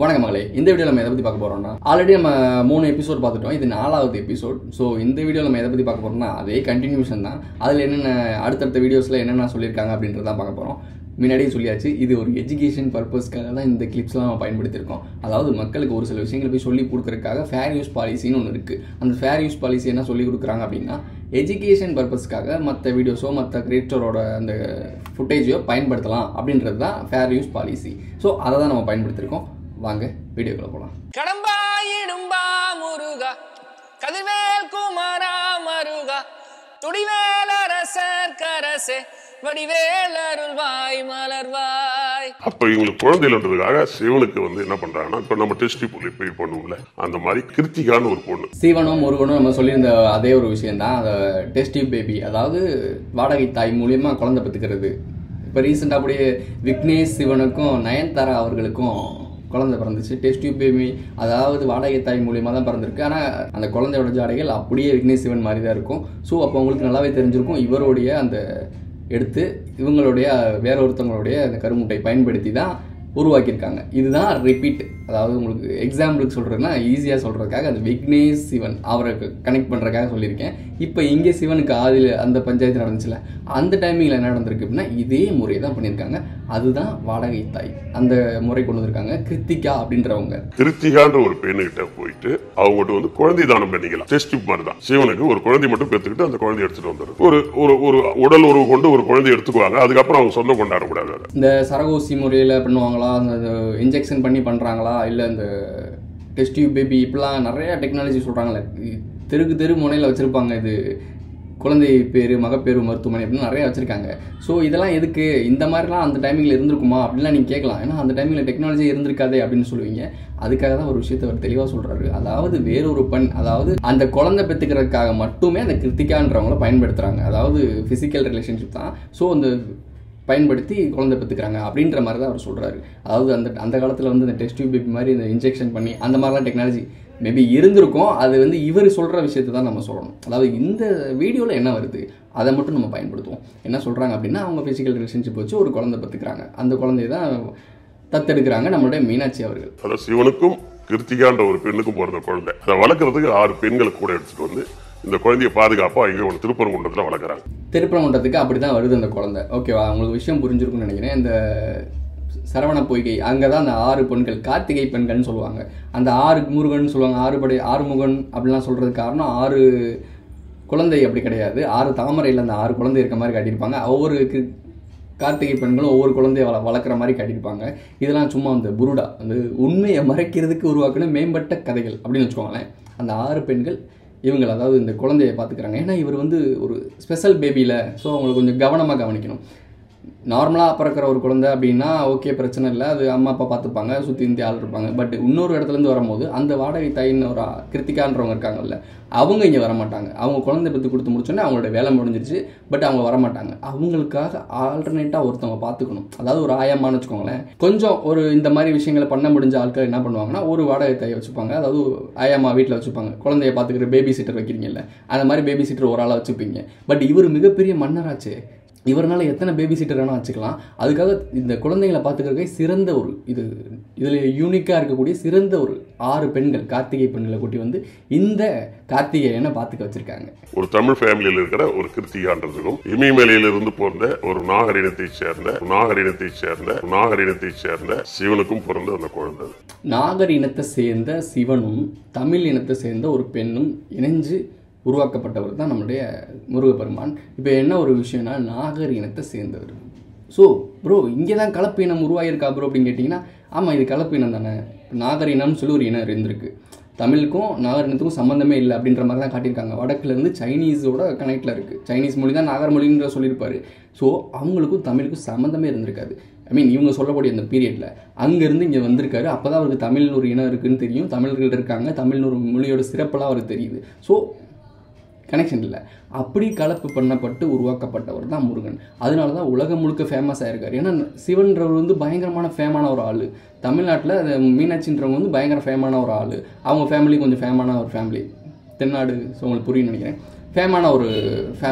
வணக்கம் மகளே இந்த வீடியோ நம்ம எதை பற்றி பார்க்க போகிறோம்னா ஆல்ரெடி நம்ம மூணு எபிசோட் பார்த்துட்டோம் இது நாலாவது எபிசோட் ஸோ இந்த வீடியோ நம்ம எதை பற்றி பார்க்க போகிறோம்னா அதே கண்டினியூஷன் தான் அதில் என்னென்ன அடுத்தடுத்த வீடியோஸில் என்னென்ன சொல்லியிருக்காங்க அப்படின்றத பார்க்க போகிறோம் முன்னாடியே சொல்லியாச்சு இது ஒரு எஜுகேஷன் பர்பஸ்க்காக தான் இந்த கிளிப்ஸ்லாம் நம்ம பயன்படுத்தியிருக்கோம் அதாவது மக்களுக்கு ஒரு சில விஷயங்களை போய் சொல்லி கொடுக்குறதுக்காக ஃபேர் யூஸ் பாலிசின்னு ஒன்று இருக்குது அந்த ஃபேர் யூஸ் பாலிசி என்ன சொல்லி கொடுக்குறாங்க அப்படின்னா எஜுகேஷன் பர்பஸ்க்காக மற்ற வீடியோஸோ மற்ற கிரியேட்டரோட அந்த ஃபுட்டேஜையோ பயன்படுத்தலாம் அப்படின்றது தான் ஃபேர் யூஸ் பாலிசி ஸோ அதை தான் நம்ம பயன்படுத்தியிருக்கோம் வாங்க வீடியோக்குள்ள போகலாம் கடம்பா இடும்பா முருகா கதிர்வேல் குமாரா மருகா துடிவேல் அரசர் கரசே வடிவேல் அருள்வாய் மலர்வாய் அப்ப இவங்களுக்கு குழந்தைன்றதுக்காக சிவனுக்கு வந்து என்ன பண்றாங்கன்னா இப்ப நம்ம டெஸ்டி புள்ளி போய் பண்ணுவோம்ல அந்த மாதிரி கிருத்திகான்னு ஒரு பொண்ணு சீவனும் முருகனும் நம்ம சொல்லியிருந்த அதே ஒரு விஷயம் தான் அந்த டெஸ்டிவ் பேபி அதாவது வாடகை தாய் மூலியமாக குழந்தை பெற்றுக்கிறது இப்போ ரீசெண்டாக அப்படியே விக்னேஷ் சிவனுக்கும் நயன்தாரா அவர்களுக்கும் குழந்தை பிறந்துச்சு டெஸ்ட் டியூப் பேபி அதாவது வாடகை தாய் மூலியமாக தான் பிறந்திருக்கு ஆனால் அந்த குழந்தையோட ஜாடைகள் அப்படியே விக்னேஷ் சிவன் மாதிரி தான் இருக்கும் ஸோ அப்போ உங்களுக்கு நல்லாவே தெரிஞ்சிருக்கும் இவருடைய அந்த எடுத்து இவங்களுடைய வேற ஒருத்தவங்களுடைய அந்த கருமுட்டை பயன்படுத்தி தான் உருவாக்கியிருக்காங்க இதுதான் ரிப்பீட் அதாவது உங்களுக்கு எக்ஸாம்பிளுக்கு சொல்கிறதுனா ஈஸியாக சொல்கிறதுக்காக அந்த விக்னேஷ் சிவன் அவரை கனெக்ட் பண்ணுறதுக்காக சொல்லியிருக்கேன் இப்போ இங்கே சிவனுக்கு ஆதியில் அந்த பஞ்சாயத்து நடந்துச்சுல அந்த டைமிங்கில் என்ன நடந்திருக்கு அப்படின்னா இதே முறையை தான் பண்ணியிருக்காங்க அதுதான் வாடகை தாய் அந்த முறை கொண்டு வந்திருக்காங்க கிருத்திகா அப்படின்றவங்க கிருத்திகான்ற ஒரு பெண்ணுகிட்ட போயிட்டு அவங்ககிட்ட வந்து குழந்தை தானம் பண்ணிக்கலாம் டெஸ்ட் மாதிரி தான் சிவனுக்கு ஒரு குழந்தை மட்டும் பெற்றுக்கிட்டு அந்த குழந்தை எடுத்துட்டு வந்துடும் ஒரு ஒரு ஒரு உடல் உறவு கொண்டு ஒரு குழந்தை எடுத்துக்குவாங்க அதுக்கப்புறம் அவங்க சொந்தம் கொண்டாடக்கூடாது அதை இந்த சரகோசி முறையில் பண்ணுவாங்களா அந்த இன்ஜெக்ஷன் பண்ணி பண்ணுறாங்களா இல்லை இந்த டெஸ்ட் டியூப் பேபி இப்படிலாம் நிறைய டெக்னாலஜி சொல்கிறாங்களே தெருக்கு தெரு முனையில் வச்சுருப்பாங்க இது குழந்தை பேர் மகப்பேறு மருத்துவமனை அப்படின்னு நிறைய வச்சுருக்காங்க ஸோ இதெல்லாம் எதுக்கு இந்த மாதிரிலாம் அந்த டைமிங்கில் இருந்திருக்குமா அப்படிலாம் நீங்கள் கேட்கலாம் ஏன்னா அந்த டைமிங்கில் டெக்னாலஜி இருந்திருக்காதே அப்படின்னு சொல்லுவீங்க அதுக்காக தான் ஒரு விஷயத்தை அவர் தெளிவாக சொல்கிறாரு அதாவது வேறொரு பெண் அதாவது அந்த குழந்தை பெற்றுக்கிறதுக்காக மட்டுமே அந்த கிருத்திகான்றவங்கள பயன்படுத்துகிறாங்க அதாவது ஃபிசிக்கல் ரிலேஷன்ஷிப் தான் ஸோ அந்த பயன்படுத்தி குழந்தை பெற்றுக்கிறாங்க அப்படின்ற மாதிரி தான் அவர் சொல்கிறாரு அதாவது அந்த அந்த காலத்தில் வந்து இந்த டெஸ்ட் டியூப் பேபி மாதிரி இந்த இன்ஜெக்ஷன் பண்ணி அந்த மாதிரிலாம் டெக்னாலஜி மேபி இருந்திருக்கும் அது வந்து இவர் சொல்கிற விஷயத்தை தான் நம்ம சொல்லணும் அதாவது இந்த வீடியோவில் என்ன வருது அதை மட்டும் நம்ம பயன்படுத்துவோம் என்ன சொல்கிறாங்க அப்படின்னா அவங்க ஃபிசிக்கல் ரிலேஷன்ஷிப் வச்சு ஒரு குழந்தை பெற்றுக்கிறாங்க அந்த குழந்தைய தான் தத்தெடுக்கிறாங்க நம்மளுடைய மீனாட்சி அவர்கள் அதாவது சிவனுக்கும் கிருத்திகான்ற ஒரு பெண்ணுக்கும் பிறந்த குழந்தை அதை வளர்க்கறதுக்கு ஆறு பெண்களை கூட எடுத்துட்டு வந்து இந்த குழந்தைய பாதுகாப்பா இங்க ஒன்று திருப்பரங்குன்றத்துல வளர்க்குறாங்க திருப்பரங்குன்றத்துக்கு அப்படி தான் வருது அந்த குழந்தை ஓகேவா உங்களுக்கு விஷயம் புரிஞ்சிருக்கும்னு நினைக்கிறேன் இந்த சரவண பொய்கை அங்கே தான் அந்த ஆறு பெண்கள் கார்த்திகை பெண்கள்னு சொல்லுவாங்க அந்த ஆறு முருகன் சொல்லுவாங்க ஆறு படை ஆறு முகன் அப்படிலாம் சொல்கிறதுக்கு காரணம் ஆறு குழந்தை அப்படி கிடையாது ஆறு தாமரையில் அந்த ஆறு குழந்தை இருக்க மாதிரி காட்டியிருப்பாங்க ஒவ்வொரு கி- கார்த்திகை பெண்களும் ஒவ்வொரு குழந்தைய வள வளர்க்குற மாதிரி காட்டியிருப்பாங்க இதெல்லாம் சும்மா அந்த புருடா அந்த உண்மையை மறைக்கிறதுக்கு உருவாக்குன மேம்பட்ட கதைகள் அப்படின்னு வச்சுக்கோங்களேன் அந்த ஆறு பெண்கள் இவங்க அதாவது இந்த குழந்தைய பார்த்துக்கிறாங்க ஏன்னா இவர் வந்து ஒரு ஸ்பெஷல் பேபியில் ஸோ அவங்களை கொஞ்சம் கவனமாக கவனிக்கணும் நார்மலாக பிறக்கிற ஒரு குழந்தை அப்படின்னா ஓகே பிரச்சனை இல்லை அது அம்மா அப்பா பார்த்துப்பாங்க சுற்றி இந்திய ஆள் இருப்பாங்க பட் இன்னொரு இடத்துலேருந்து வரும்போது அந்த வாடகை தாயின்னு ஒரு ஆ- கிருத்திகான்றவங்க இருக்காங்கல்ல அவங்க இங்கே வரமாட்டாங்க அவங்க குழந்தை பற்றி கொடுத்து முடிச்சோன்னே அவங்களோட வேலை முடிஞ்சிருச்சு பட் அவங்க வரமாட்டாங்க அவங்களுக்காக ஆல்டர்னேட்டாக ஒருத்தவங்க பார்த்துக்கணும் அதாவது ஒரு ஆயம்மான்னு வச்சுக்கோங்களேன் கொஞ்சம் ஒரு இந்த மாதிரி விஷயங்களை பண்ண முடிஞ்ச ஆட்கள் என்ன பண்ணுவாங்கன்னா ஒரு வாடகை தாயை வச்சுப்பாங்க அதாவது ஆயம்மா வீட்டில் வச்சுப்பாங்க குழந்தைய பார்த்துக்கிற பேபி சீட்டர் வைக்கிறீங்கல்ல அந்த மாதிரி பேபி சீட்டர் ஒரு ஆளாக வச்சுப்பீங்க பட் இவர் மிகப்பெரிய மன்னராச்சே இவரால் எத்தனை பேபி சீட்டர் வேணால் வச்சுக்கலாம் அதுக்காக இந்த குழந்தைகளை பார்த்துக்கிறக்கே சிறந்த ஒரு இது இதில் யூனிக்காக இருக்கக்கூடிய சிறந்த ஒரு ஆறு பெண்கள் கார்த்திகை பெண்களை கூட்டி வந்து இந்த கார்த்திகேயனை பார்த்துக்க வச்சுருக்காங்க ஒரு தமிழ் ஃபேமிலியில் இருக்கிற ஒரு கிருத்திகான்றதுக்கும் இமயமலையிலிருந்து பிறந்த ஒரு நாகர் இனத்தை சேர்ந்த நாகர் இனத்தை சேர்ந்த நாகர் இனத்தை சேர்ந்த சிவனுக்கும் பிறந்த அந்த குழந்தை அது. நாகர் இனத்தை சேர்ந்த சிவனும் தமிழ் இனத்தை சேர்ந்த ஒரு பெண்ணும் இணைஞ்சு உருவாக்கப்பட்டவர் தான் நம்முடைய முருகப்பெருமான் இப்போ என்ன ஒரு விஷயம்னா நாகர் இனத்தை சேர்ந்தவர் ஸோ ப்ரோ இங்கே தான் கலப்பு இனம் உருவாகியிருக்கா ப்ரோ அப்படின்னு கேட்டிங்கன்னா ஆமாம் இது கலப்பு இனம் தானே நாகர் இனம்னு சொல்லி ஒரு இனம் இருந்திருக்கு தமிழுக்கும் நாகர் இனத்துக்கும் சம்மந்தமே இல்லை அப்படின்ற மாதிரி தான் காட்டியிருக்காங்க வடக்குலேருந்து சைனீஸோட கனெக்டில் இருக்குது சைனீஸ் மொழி தான் நாகர் மொழின்ற சொல்லியிருப்பாரு ஸோ அவங்களுக்கும் தமிழுக்கும் சம்மந்தமே இருந்திருக்காது ஐ மீன் இவங்க சொல்லக்கூடிய அந்த பீரியடில் அங்கேருந்து இங்கே வந்திருக்காரு அப்போ தான் அவருக்கு தமிழ்னு ஒரு இனம் இருக்குன்னு தெரியும் தமிழர்கள் இருக்காங்க தமிழ்னு ஒரு மொழியோட சிறப்பெல்லாம் அவருக்கு தெரியுது ஸோ கனெக்ஷன் இல்லை அப்படி கலப்பு பண்ணப்பட்டு உருவாக்கப்பட்டவர் தான் முருகன் அதனால தான் உலகம் முழுக்க ஃபேமஸ் ஆயிருக்காரு ஏன்னா சிவன்றவர் வந்து பயங்கரமான ஃபேமான ஒரு ஆள் தமிழ்நாட்டில் அது மீனாட்சின்றவங்க வந்து பயங்கர ஃபேமான ஒரு ஆள் அவங்க ஃபேமிலி கொஞ்சம் ஃபேமான ஒரு ஃபேமிலி தென்னாடு ஸோ உங்களுக்கு புரியும்னு நினைக்கிறேன் ஃபேமான ஒரு ஃபேமிலி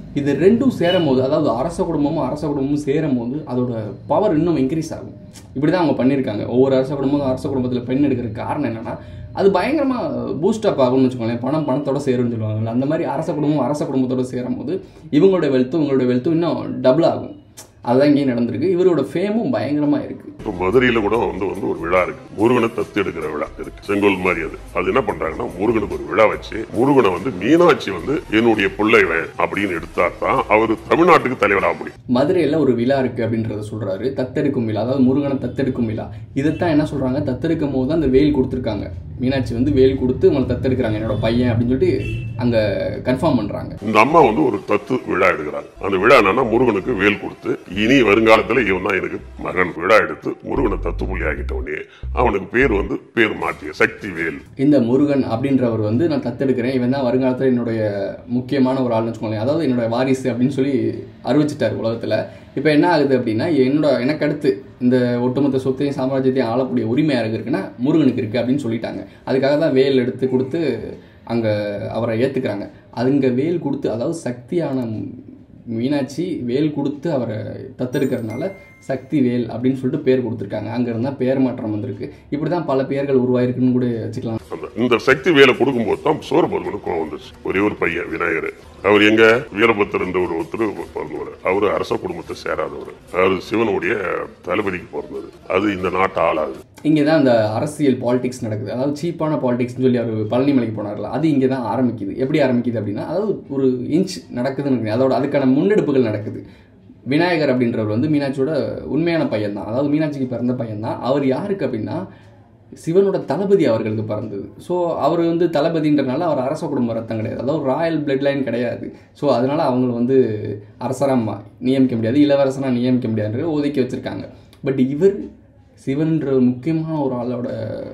இது ரெண்டும் சேரும் போது அதாவது அரச குடும்பமும் அரச குடும்பமும் சேரும் போது அதோட பவர் இன்னும் இன்க்ரீஸ் ஆகும் இப்படி தான் அவங்க பண்ணியிருக்காங்க ஒவ்வொரு அரச குடும்பமும் அரச குடும்பத்தில் பெண் எடுக்கிற காரணம் என்னன்னா அது பயங்கரமாக பூஸ்ட் அப் ஆகும்னு வச்சுக்கோங்களேன் பணம் பணத்தோட சேரும்னு சொல்லுவாங்கல்ல அந்த மாதிரி அரச குடும்பம் அரச குடும்பத்தோட சேரும் போது இவங்களோட வெல்த்தும் இவங்களோட வெல்த்தும் இன்னும் டபுள் ஆகும் அதுதான் இங்கேயும் நடந்திருக்கு இவரோட ஃபேமும் பயங்கரமாக இருக்குது இப்போ மதுரையில கூட வந்து வந்து ஒரு விழா இருக்கு முருகனை தத்து எடுக்கிற விழா இருக்கு செங்கோல் மாதிரி அது அது என்ன பண்றாங்கன்னா முருகனுக்கு ஒரு விழா வச்சு முருகனை வந்து மீனாட்சி வந்து என்னுடைய பிள்ளைவன் அப்படின்னு எடுத்தா தான் அவர் தமிழ்நாட்டுக்கு தலைவராக முடியும் மதுரையில் ஒரு விழா இருக்குது அப்படின்றத சொல்கிறாரு தத்தெடுக்கும் விழா அதாவது முருகனை தத்தெடுக்கும் விழா இதைத்தான் என்ன சொல்கிறாங்க தத்தெடுக்கும் போது தான் அந்த வேல் கொடுத்துருக்காங்க மீனாட்சி வந்து வேல் கொடுத்து உங்களை தத்தெடுக்கிறாங்க என்னோட பையன் அப்படின்னு சொல்லிட்டு அங்கே கன்ஃபார்ம் பண்ணுறாங்க இந்த அம்மா வந்து ஒரு தத்து விழா எடுக்கிறாங்க அந்த விழா என்னன்னா முருகனுக்கு வேல் கொடுத்து இனி வருங்காலத்துல இவன் தான் எனக்கு மகன் விழா எடுத்து முருகனை தத்து புள்ளி ஆகிட்ட உடனே அவனுக்கு பேர் வந்து பேர் மாற்றிய சக்தி வேல் இந்த முருகன் அப்படின்றவர் வந்து நான் தத்தெடுக்கிறேன் இவன் தான் வருங்காலத்தில் என்னுடைய முக்கியமான ஒரு ஆள்னு வச்சுக்கோங்களேன் அதாவது என்னோட வாரிசு அப்படின்னு சொல்லி அறிவிச்சிட்டார் உலகத்தில் இப்போ என்ன ஆகுது அப்படின்னா என்னோட எனக்கு அடுத்து இந்த ஒட்டுமொத்த சொத்தையும் சாம்ராஜ்யத்தையும் ஆளக்கூடிய உரிமை யாருக்கு இருக்குன்னா முருகனுக்கு இருக்குது அப்படின்னு சொல்லிட்டாங்க அதுக்காக தான் வேல் எடுத்து கொடுத்து அங்கே அவரை ஏற்றுக்கிறாங்க அதுங்க வேல் கொடுத்து அதாவது சக்தியான மீனாட்சி வேல் கொடுத்து அவரை தத்தெடுக்கிறதுனால சக்தி வேல் அப்படின்னு சொல்லிட்டு பேர் கொடுத்துருக்காங்க அங்கே இருந்தால் பேர் மாற்றம் வந்திருக்கு இப்படி தான் பல பெயர்கள் உருவாயிருக்குன்னு கூட வச்சுக்கலாம் அந்த- இந்த சக்தி வேலை கொடுக்கும்போது தான் சோரபர்மனுக்கு கோவம் வந்துச்சு ஒரே ஒரு பையன் விநாயகர் அவர் எங்க வீரபத்திரன் என்ற ஒரு ஒருத்தர் பிறந்தவர் அவர் அரச குடும்பத்தை சேராதவர் அவர் சிவனுடைய தளபதிக்கு பிறந்தது அது இந்த நாட்டை ஆளாது இங்கே தான் அந்த அரசியல் பாலிடிக்ஸ் நடக்குது அதாவது சீப்பான பாலிடிக்ஸ்னு சொல்லி அவர் பழனி மலைக்கு போனார்ல அது இங்கே தான் ஆரம்பிக்குது எப்படி ஆரம்பிக்குது அப்படின்னா அதாவது ஒரு இன்ச் நடக்குதுன்னு நினைக்கிறேன். அதோட அதுக்கான முன்னெடுப்புகள் நடக்குது விநாயகர் அப்படின்றவர் வந்து மீனாட்சியோட உண்மையான பையன் தான் அதாவது மீனாட்சிக்கு பிறந்த பையன் தான் அவர் யாருக்கு அப்படின்னா சிவனோட தளபதி அவர்களுக்கு பிறந்தது ஸோ அவர் வந்து தளபதின்றனால அவர் அரச குடும்ப ரத்தம் கிடையாது அதாவது ராயல் பிளட் லைன் கிடையாது ஸோ அதனால அவங்கள வந்து அரசராக நியமிக்க முடியாது இளவரசனாக நியமிக்க முடியாதுன்ற ஒதுக்கி வச்சிருக்காங்க பட் இவர் சிவன்ற ஒரு முக்கியமான ஒரு ஆளோட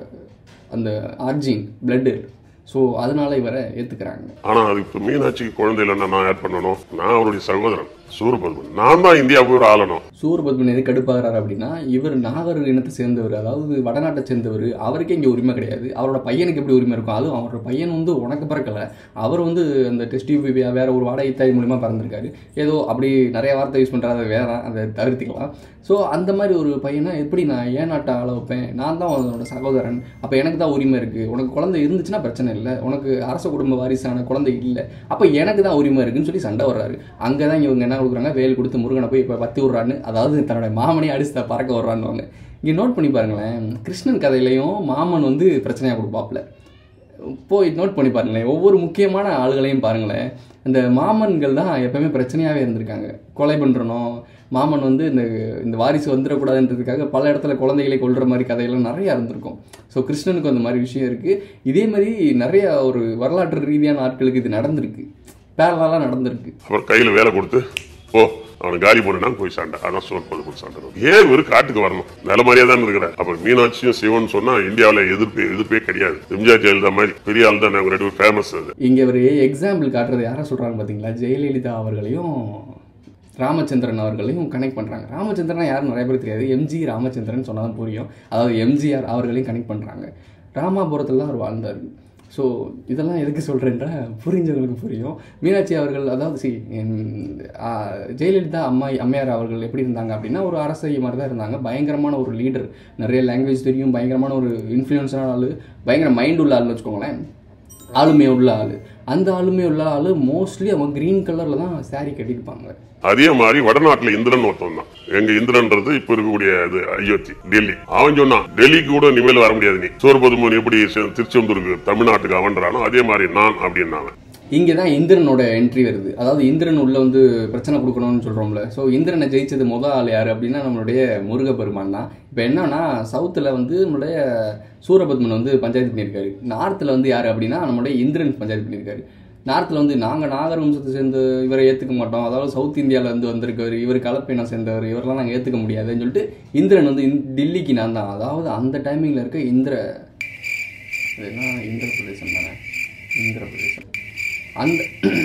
அந்த ஆர்ஜின் பிளட்டு ஸோ அதனால இவரை ஏற்றுக்கிறாங்க ஆனா அதுக்கு மீனாட்சிக்கு குழந்தை இல்லைன்னா நான் ஆட் பண்ணணும் நான் அவருடைய சகோதரன் சூரபத்மன் நான் தான் இந்தியாவுக்கு ஒரு ஆளணும் சூரபத்மன் எது கடுப்பாகிறார் அப்படின்னா இவர் நாகர் இனத்தை சேர்ந்தவர் அதாவது வடநாட்டை சேர்ந்தவர் அவருக்கே இங்கே உரிமை கிடையாது அவரோட பையனுக்கு எப்படி உரிமை இருக்கும் அதுவும் அவரோட பையன் வந்து உனக்கு பிறக்கல அவர் வந்து அந்த டெஸ்ட் வேற ஒரு வாடகை தாய் மூலியமாக பிறந்திருக்காரு ஏதோ அப்படி நிறைய வார்த்தை யூஸ் பண்ணுறாரு அதை வேற அதை தவிர்த்திக்கலாம் ஸோ அந்த மாதிரி ஒரு பையனை எப்படி நான் ஏன் நாட்டை ஆள வைப்பேன் நான் தான் அவனோட சகோதரன் அப்போ எனக்கு தான் உரிமை இருக்குது உனக்கு குழந்தை இருந்துச்சுன்னா பிரச்சனை இல்லை உனக்கு அரச குடும்ப வாரிசான குழந்தை இல்லை அப்போ எனக்கு தான் உரிமை இருக்குன்னு சொல்லி சண்டை வர்றாரு அங்கே தான் இவங்க என்ன கொடுக்குறாங்க வேல் கொடுத்து முருகனை போய் இப்போ பத்தி விட்றான்னு அதாவது தன்னோட மாமனையே அடிச்சு த- பறக்க விட்றான்னு இங்கே நோட் பண்ணி பாருங்களேன் கிருஷ்ணன் கதையிலையும் மாமன் வந்து பிரச்சனையாக கொடுப்பாப்புல போய் நோட் பண்ணி பாருங்களேன் ஒவ்வொரு முக்கியமான ஆளுகளையும் பாருங்களேன் இந்த மாமன்கள் தான் எப்பவுமே பிரச்சனையாகவே இருந்திருக்காங்க கொலை பண்ணுறணும் மாமன் வந்து இந்த இந்த வாரிசு வந்துடக்கூடாதுன்றதுக்காக பல இடத்துல குழந்தைகளை கொல்ற மாதிரி கதையெல்லாம் நிறையா இருந்திருக்கும் ஸோ கிருஷ்ணனுக்கு அந்த மாதிரி விஷயம் இருக்குது இதே மாதிரி நிறைய ஒரு வரலாற்று ரீதியான ஆட்களுக்கு இது நடந்திருக்கு பேரலாக நடந்திருக்கு அவர் கையில வேலை கொடுத்து ஓ அவனை காலி பண்ணினா போய் சண்டை அதான் சோற்பது சண்டை வரும். ஏன் இவரு காட்டுக்கு வரணும் நல்ல மாதிரியா தான் இருக்கிறார் அப்புறம் மீனாட்சியும் சிவன் சொன்னா இந்தியாவுல எதிர்ப்பு எதிர்ப்பே கிடையாது எம்ஜிஆர் ஜெயலலிதா மாதிரி பெரிய ஆள் தான் நாங்க ரெண்டு பேரும் ஃபேமஸ் அது இங்கே ஒரு எக்ஸாம்பிள் காட்டுறது யாரை சொல்கிறாங்க பார்த்தீங்களா ஜெயலலிதா அவர்களையும் ராமச்சந்திரன் அவர்களையும் கனெக்ட் பண்ணுறாங்க ராமச்சந்திரன் யாரும் நிறைய பேர் தெரியாது எம்ஜி ராமச்சந்திரன் சொன்னால் தான் புரியும் அதாவது எம்ஜிஆர் அவர்களையும் கனெக்ட் பண்ணுறாங்க ராமாபுரத்தில் தான் அவர் வாழ்ந்தார் ஸோ இதெல்லாம் எதுக்கு சொல்கிறேன்னா புரிஞ்சவங்களுக்கு புரியும் மீனாட்சி அவர்கள் அதாவது சி ஜெயலலிதா அம்மா அம்மையார் அவர்கள் எப்படி இருந்தாங்க அப்படின்னா ஒரு அரசை மாதிரி தான் இருந்தாங்க பயங்கரமான ஒரு லீடர் நிறைய லாங்குவேஜ் தெரியும் பயங்கரமான ஒரு இன்ஃப்ளூயன்ஸான ஆள் பயங்கர மைண்ட் உள்ள ஆள்னு வச்சுக்கோங்களேன் ஆளுமை உள்ள ஆள் அந்த ஆளுமை உள்ள ஆள் மோஸ்ட்லி அவங்க க்ரீன் கலரில் தான் saree கட்டியிருப்பாங்க அதே மாதிரி வடநாட்டுல இந்திரன் ஒருத்தன் தான் எங்க இந்திரன்றது இப்ப இருக்கக்கூடிய இது அயோத்தி டெல்லி அவன் சொன்னான் டெல்லிக்கு கூட இனிமேல் வர முடியாது நீ சோர்பதுமன் எப்படி சி- திருச்செந்தூருக்கு தமிழ்நாட்டுக்கு அவன்றானோ அதே மாதிரி நான் அப்படின்னாங்க இங்கே தான் இந்திரனோட என்ட்ரி வருது அதாவது இந்திரன் உள்ள வந்து பிரச்சனை கொடுக்கணும்னு சொல்கிறோம்ல ஸோ இந்திரனை ஜெயிச்சது முத ஆள் யார் அப்படின்னா நம்மளுடைய முருகப்பெருமான் தான் இப்போ என்னன்னா சவுத்தில் வந்து நம்மளுடைய சூரபத்மன் வந்து பஞ்சாயத்து பண்ணியிருக்காரு நார்த்தில் வந்து யார் அப்படின்னா நம்மளுடைய இந்திரன் பஞ்சாயத்து பண்ணியிருக்காரு நார்த்தில் வந்து நாங்கள் நாகர் வம்சத்தை சேர்ந்து இவரை ஏற்றுக்க மாட்டோம் அதாவது சவுத் இந்தியாவில் இருந்து வந்திருக்கவர் இவர் கலப்பையினை சேர்ந்தவர் இவரெல்லாம் நாங்கள் ஏற்றுக்க முடியாதுன்னு சொல்லிட்டு இந்திரன் வந்து இந்த- டில்லிக்கு நான் தான் அதாவது அந்த டைமிங்கில் இருக்க இந்திர இது என்ன இந்திர பிரதேசம் தானே இந்திர பிரதேசம் அந்த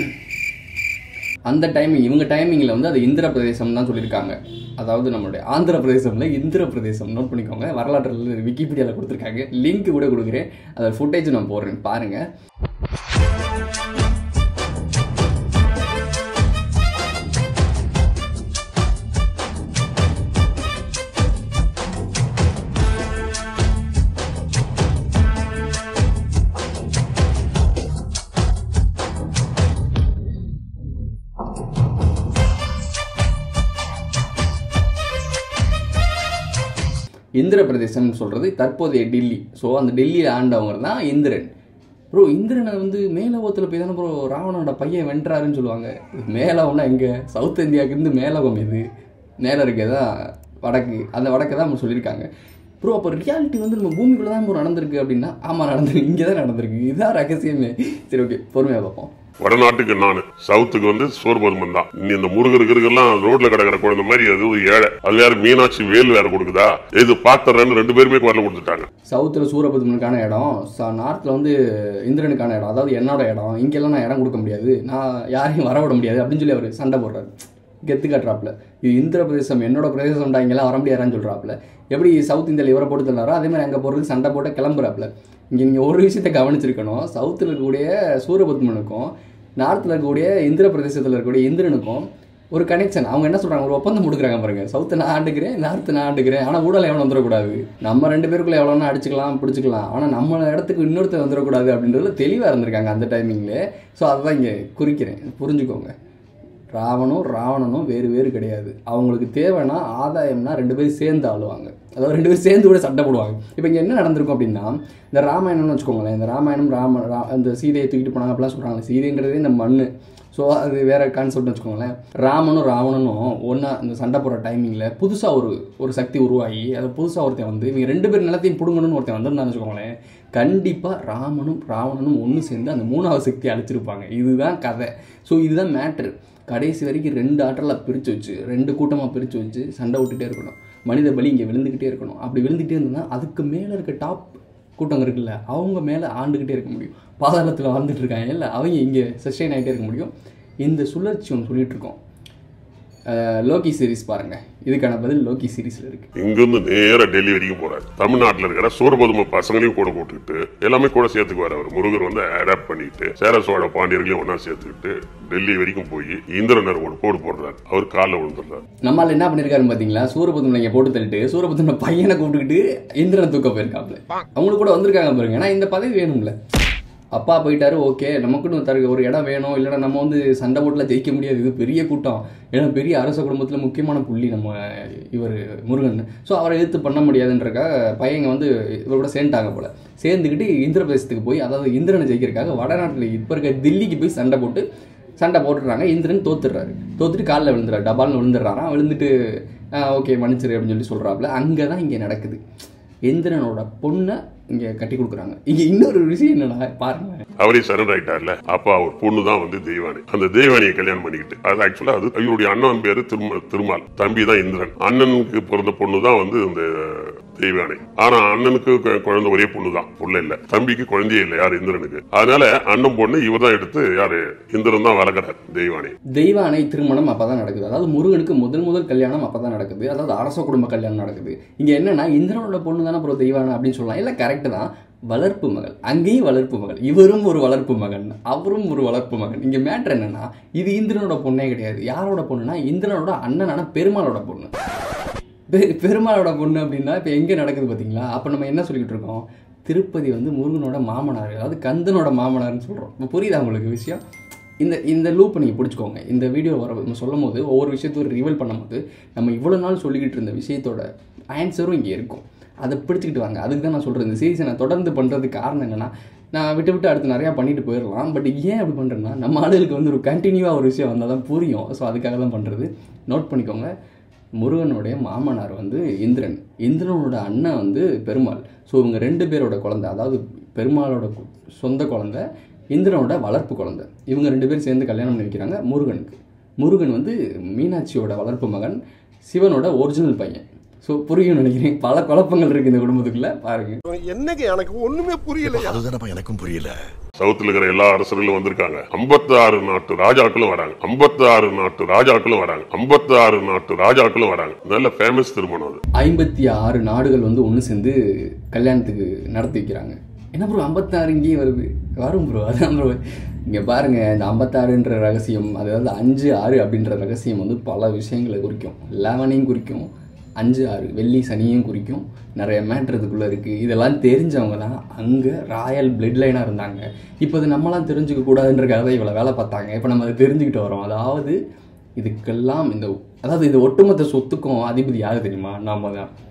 அந்த டைமிங் இவங்க டைமிங்கில் வந்து அது இந்திர பிரதேசம் தான் சொல்லியிருக்காங்க அதாவது நம்மளுடைய ஆந்திர பிரதேசம்ல இந்திர பிரதேசம் நோட் பண்ணிக்கோங்க வரலாற்றில் விக்கிபீடியாவில் கொடுத்துருக்காங்க லிங்க் கூட கொடுக்குறேன் அதை ஃபுட்டேஜ் நான் போடுறேன் பாருங்கள் இந்திர பிரதேசம்னு சொல்கிறது தற்போதைய டெல்லி ஸோ அந்த டெல்லியில் ஆண்டவங்க தான் இந்திரன் ப்ரோ இந்திரனை வந்து மேலோகத்தில் போய் தானே ப்ரோ ராவணனோட பையன் வென்றாருன்னு சொல்லுவாங்க மேலோகம்னா எங்கே சவுத் இந்தியாவுக்கு இருந்து மேலோகம் இது மேலே இருக்கதான் வடக்கு அந்த வடக்கு தான் நம்ம சொல்லியிருக்காங்க ப்ரோ அப்போ ரியாலிட்டி வந்து நம்ம பூமிக்குள்ளே தான் ப்ரோ நடந்திருக்கு அப்படின்னா ஆமாம் நடந்திருக்கு இங்கே தான் நடந்திருக்கு இதுதான் ரகசியமே சரி ஓகே பொறுமையாக பார்ப்போம் வடநாட்டுக்கு நானு சவுத்துக்கு வந்து சோர்பதுமன் தான் நீ இந்த முருகர் கிருகெல்லாம் ரோட்ல கிடக்கிற குழந்தை மாதிரி அது ஒரு ஏழை அது வேற மீனாட்சி வேல் வேற கொடுக்குதா இது பாத்திரன்னு ரெண்டு பேருமே குரல் கொடுத்துட்டாங்க சவுத்தில் சூரபத்மனுக்கான இடம் ச நார்த்தில் வந்து இந்திரனுக்கான இடம் அதாவது என்னோட இடம் இங்கெல்லாம் நான் இடம் கொடுக்க முடியாது நான் யாரையும் வர விட முடியாது அப்படின்னு சொல்லி அவர் சண்டை போடுறாரு கெத்து காட்டுறாப்புல இது இந்திர பிரதேசம் என்னோட பிரதேசம்டா இங்கெல்லாம் வர முடியாதான்னு சொல்கிறாப்புல எப்படி சவுத் இந்தியாவில் இவரை போட்டு தள்ளாரோ அதே மாதிரி அங்கே போகிறதுக்கு சண்டை போட்டு கிளம்புறாப்புல இங்கே நீங்கள் ஒரு விஷயத்தை கவனிச்சிருக்கணும் சவுத்தில் இருக்கக்கூடிய சூரபத்மனுக்கும் நார்த்தில் இருக்கக்கூடிய இந்திர பிரதேசத்தில் இருக்கக்கூடிய இந்திரனுக்கும் ஒரு கனெக்ஷன் அவங்க என்ன சொல்றாங்க ஒரு ஒப்பந்தம் கொடுக்குறாங்க பாருங்க சவுத்து நான் ஆண்டுக்கிறேன் நார்த்து நான் ஆண்டுக்கிறேன் ஆனால் ஊடல் எவனும் வந்துடக்கூடாது நம்ம ரெண்டு பேருக்குள்ள எவ்வளோனா அடிச்சுக்கலாம் பிடிச்சிக்கலாம் ஆனால் நம்ம இடத்துக்கு இன்னொருத்தர் வந்துடக்கூடாது அப்படின்றதுல தெளிவாக இருந்திருக்காங்க அந்த டைமிங்ல ஸோ அதுதான் இங்கே குறிக்கிறேன் புரிஞ்சுக்கோங்க ராவணும் ராவணனும் வேறு வேறு கிடையாது அவங்களுக்கு தேவைன்னா ஆதாயம்னா ரெண்டு பேரும் சேர்ந்து ஆளுவாங்க அதாவது ரெண்டு பேரும் சேர்ந்து கூட சண்டை போடுவாங்க இப்போ இங்கே என்ன நடந்திருக்கும் அப்படின்னா இந்த ராமாயணம்னு வச்சுக்கோங்களேன் இந்த ராமாயணம் ராம ரா இந்த சீதையை தூக்கிட்டு போனாங்க அப்படிலாம் சொல்கிறாங்க சீதைன்றதே இந்த மண் ஸோ அது வேற கான்செப்ட்னு வச்சுக்கோங்களேன் ராமனும் ராவணனும் ஒன்றா இந்த சண்டை போடுற டைமிங்கில் புதுசாக ஒரு ஒரு சக்தி உருவாகி அதை புதுசாக ஒருத்தன் வந்து இவங்க ரெண்டு பேர் நிலத்தையும் பிடுங்கணும்னு ஒருத்தன் வந்திருந்தான்னு வச்சுக்கோங்களேன் கண்டிப்பாக ராமனும் ராவணனும் ஒன்று சேர்ந்து அந்த மூணாவது சக்தியை அழிச்சிருப்பாங்க இதுதான் கதை ஸோ இதுதான் மேட்ரு கடைசி வரைக்கும் ரெண்டு ஆற்றலாக பிரித்து வச்சு ரெண்டு கூட்டமாக பிரித்து வச்சு சண்டை விட்டுட்டே இருக்கணும் மனித பலி இங்கே விழுந்துக்கிட்டே இருக்கணும் அப்படி விழுந்துக்கிட்டே இருந்ததுன்னா அதுக்கு மேலே இருக்க டாப் கூட்டம் இருக்குல்ல அவங்க மேலே ஆண்டுக்கிட்டே இருக்க முடியும் பாதாளத்தில் வாழ்ந்துட்டு இருக்காங்க இல்லை அவங்க இங்கே சஸ்டெயின் ஆகிட்டே இருக்க முடியும் இந்த சுழற்சி ஒன்று சொல்லிட்டு இருக்கோம் அஹ், லோக்கி சீரிஸ் பாருங்க இதுக்கான பதில் லோக்கி சீரிஸில் இருக்கு இங்கிருந்து நேரா டெல்லி வரைக்கும் போறாரு தமிழ்நாட்டுல இருக்கிற சூரபதும பசங்களையும் கூட போட்டுக்கிட்டு எல்லாமே கூட சேர்த்துக்குவார் அவர் முருகர் வந்து அடாப்ட் பண்ணிட்டு சேர சோழ பாண்டியர்களையும் ஒண்ணா சேர்த்துக்கிட்டு டெல்லி வரைக்கும் போய் இந்திரனர் ஒரு போடு போடுறாரு அவர் காலில் விழுந்துடுறாரு நம்மால் என்ன பண்ணியிருக்காரு பார்த்தீங்களா சூரபத்மனை இங்கே போட்டு தள்ளிட்டு சூரபத்மனை பையனை கூப்பிட்டுக்கிட்டு இந்திரனை தூக்க போயிருக்காப்புல அவங்களுக்கு கூட வந்திருக்காங்க பாருங்க ஏன்னா இந்த பதவி வேணும்ல அப்பா போயிட்டாரு ஓகே நமக்குன்னு தர ஒரு இடம் வேணும் இல்லைன்னா நம்ம வந்து சண்டை போட்டில் ஜெயிக்க முடியாது இது பெரிய கூட்டம் ஏன்னா பெரிய அரச குடும்பத்தில் முக்கியமான புள்ளி நம்ம இவர் முருகன் ஸோ அவரை எதிர்த்து பண்ண முடியாதுன்றக்கா பையங்க வந்து இவர் கூட சேர்ந்துட்டாங்க போல சேர்ந்துக்கிட்டு இந்திர பிரதேசத்துக்கு போய் அதாவது இந்திரனை ஜெயிக்கிறதுக்காக வடநாட்டில் இப்போ இருக்க தில்லிக்கு போய் சண்டை போட்டு சண்டை போட்டுடுறாங்க இந்திரன் தோத்துடுறாரு தோத்துட்டு காலில் விழுந்துறாரு டபால்னு விழுந்துடுறாராம் விழுந்துட்டு ஓகே மன்னிச்சிரு அப்படின்னு சொல்லி சொல்கிறாப்புல அங்கே தான் இங்கே நடக்குது இந்திரனோட பொண்ணை இங்கே கட்டி கொடுக்குறாங்க இங்கே இன்னொரு விஷயம் என்னன்னா பாருங்க அவரே சரண்டர் ஆயிட்டார்ல அப்ப அவர் பொண்ணு தான் வந்து தெய்வானி அந்த தெய்வானியை கல்யாணம் பண்ணிக்கிட்டு அது ஆக்சுவலா அது இவருடைய அண்ணன் பேரு திரும திருமால் தம்பி தான் இந்திரன் அண்ணனுக்கு பிறந்த பொண்ணு தான் வந்து இந்த தெய்வானை ஆனா அண்ணனுக்கு கு- குழந்தை ஒரே பொண்ணு தான் புள்ள இல்ல தம்பிக்கு குழந்தையே இல்லை யார் இந்திரனுக்கு அதனால அண்ணன் பொண்ணு இவர் தான் எடுத்து யாரு இந்திரன் தான் வளர்க்கிறார் தெய்வானை தெய்வானை திருமணம் அப்போ தான் நடக்குது அதாவது முருகனுக்கு முதல் முதல் கல்யாணம் அப்போ தான் நடக்குது அதாவது அரச குடும்ப கல்யாணம் நடக்குது இங்கே என்னன்னா இந்திரனோட பொண்ணு தானே அப்புறம் தெய்வானை அப்படின்னு சொல்லலாம் இல்லை கரெக்டு தான் வளர்ப்பு மகள் அங்கேயும் வளர்ப்பு மகள் இவரும் ஒரு வளர்ப்பு மகன் அவரும் ஒரு வளர்ப்பு மகன் இங்கே மேட்ரு என்னன்னா இது இந்திரனோட பொண்ணே கிடையாது யாரோட பொண்ணுனா இந்திரனோட அண்ணனான பெருமாளோட பொண்ணு பெ- பெருமாளோட பொண்ணு அப்படின்னா இப்போ எங்கே நடக்குது பார்த்தீங்களா அப்போ நம்ம என்ன சொல்லிக்கிட்டு இருக்கோம் திருப்பதி வந்து முருகனோட மாமனார் அதாவது கந்தனோட மாமனார்னு சொல்கிறோம் இப்போ புரியுதா உங்களுக்கு விஷயம் இந்த இந்த லூப்பை நீங்கள் பிடிச்சிக்கோங்க இந்த வீடியோ வர நம்ம சொல்லும் போது ஒவ்வொரு விஷயத்தையும் ரிவீல் பண்ணும்போது நம்ம இவ்வளோ நாள் சொல்லிக்கிட்டு இருந்த விஷயத்தோட ஆன்சரும் இங்கே இருக்கும் அதை பிடிச்சிக்கிட்டு வாங்க அதுக்கு தான் நான் சொல்கிறேன் இந்த சீரிஸை நான் தொடர்ந்து பண்ணுறதுக்கு காரணம் என்னென்னா நான் விட்டு விட்டு அடுத்து நிறையா பண்ணிட்டு போயிடலாம் பட் ஏன் அப்படி பண்ணுறேன்னா நம்ம ஆளுகளுக்கு வந்து ஒரு கண்டினியூவாக ஒரு விஷயம் வந்தால் தான் புரியும் ஸோ அதுக்காக தான் பண்ணுறது நோட் பண்ணிக்கோங்க முருகனுடைய மாமனார் வந்து இந்திரன் இந்திரனோட அண்ணன் வந்து பெருமாள் ஸோ இவங்க ரெண்டு பேரோட குழந்தை அதாவது பெருமாளோட கு- சொந்த குழந்தை இந்திரனோட வளர்ப்பு குழந்தை இவங்க ரெண்டு பேரும் சேர்ந்து கல்யாணம் பண்ணி வைக்கிறாங்க முருகனுக்கு முருகன் வந்து மீனாட்சியோட வளர்ப்பு மகன் சிவனோட ஒரிஜினல் பையன் ஸோ புரியும் நினைக்கிறேன் பல குழப்பங்கள் இருக்குது இந்த குடும்பத்துக்குள்ள பாருங்க என்னங்க எனக்கு ஒண்ணுமே புரியல அதுதானப்பா எனக்கும் புரியல சவுத்துல இருக்கிற எல்லா அரசர்களும் வந்திருக்காங்க 56 நாட்டு ராஜாக்களும் வராங்க 56 நாட்டு ராஜாக்களும் வராங்க 56 நாட்டு ராஜாக்களும் வராங்க நல்ல ஃபேமஸ் திருமணம் அது ஐம்பத்தி ஆறு நாடுகள் வந்து ஒன்று சேர்ந்து கல்யாணத்துக்கு நடத்தி வைக்கிறாங்க என்ன ப்ரோ ஐம்பத்தாறு இங்கேயும் வருது வரும் ப்ரோ அதான் ப்ரோ இங்கே பாருங்க இந்த ஐம்பத்தாறுன்ற ரகசியம் அதாவது அஞ்சு ஆறு அப்படின்ற ரகசியம் வந்து பல விஷயங்களை குறிக்கும் லெவனையும் குறிக்கும் அஞ்சு ஆறு வெள்ளி சனியும் குறிக்கும் நிறைய மேட்ரு இதுக்குள்ளே இருக்குது இதெல்லாம் தெரிஞ்சவங்க தான் அங்கே ராயல் பிளட் லைனாக இருந்தாங்க இப்போ இது நம்மளாம் தெரிஞ்சுக்க கூடாதுன்றக்காக தான் இவ்வளோ வேலை பார்த்தாங்க இப்போ நம்ம அதை தெரிஞ்சுக்கிட்டு வரோம் அதாவது இதுக்கெல்லாம் இந்த அதாவது இது ஒட்டுமொத்த சொத்துக்கும் அதிபதி யாரு தெரியுமா நாம தான்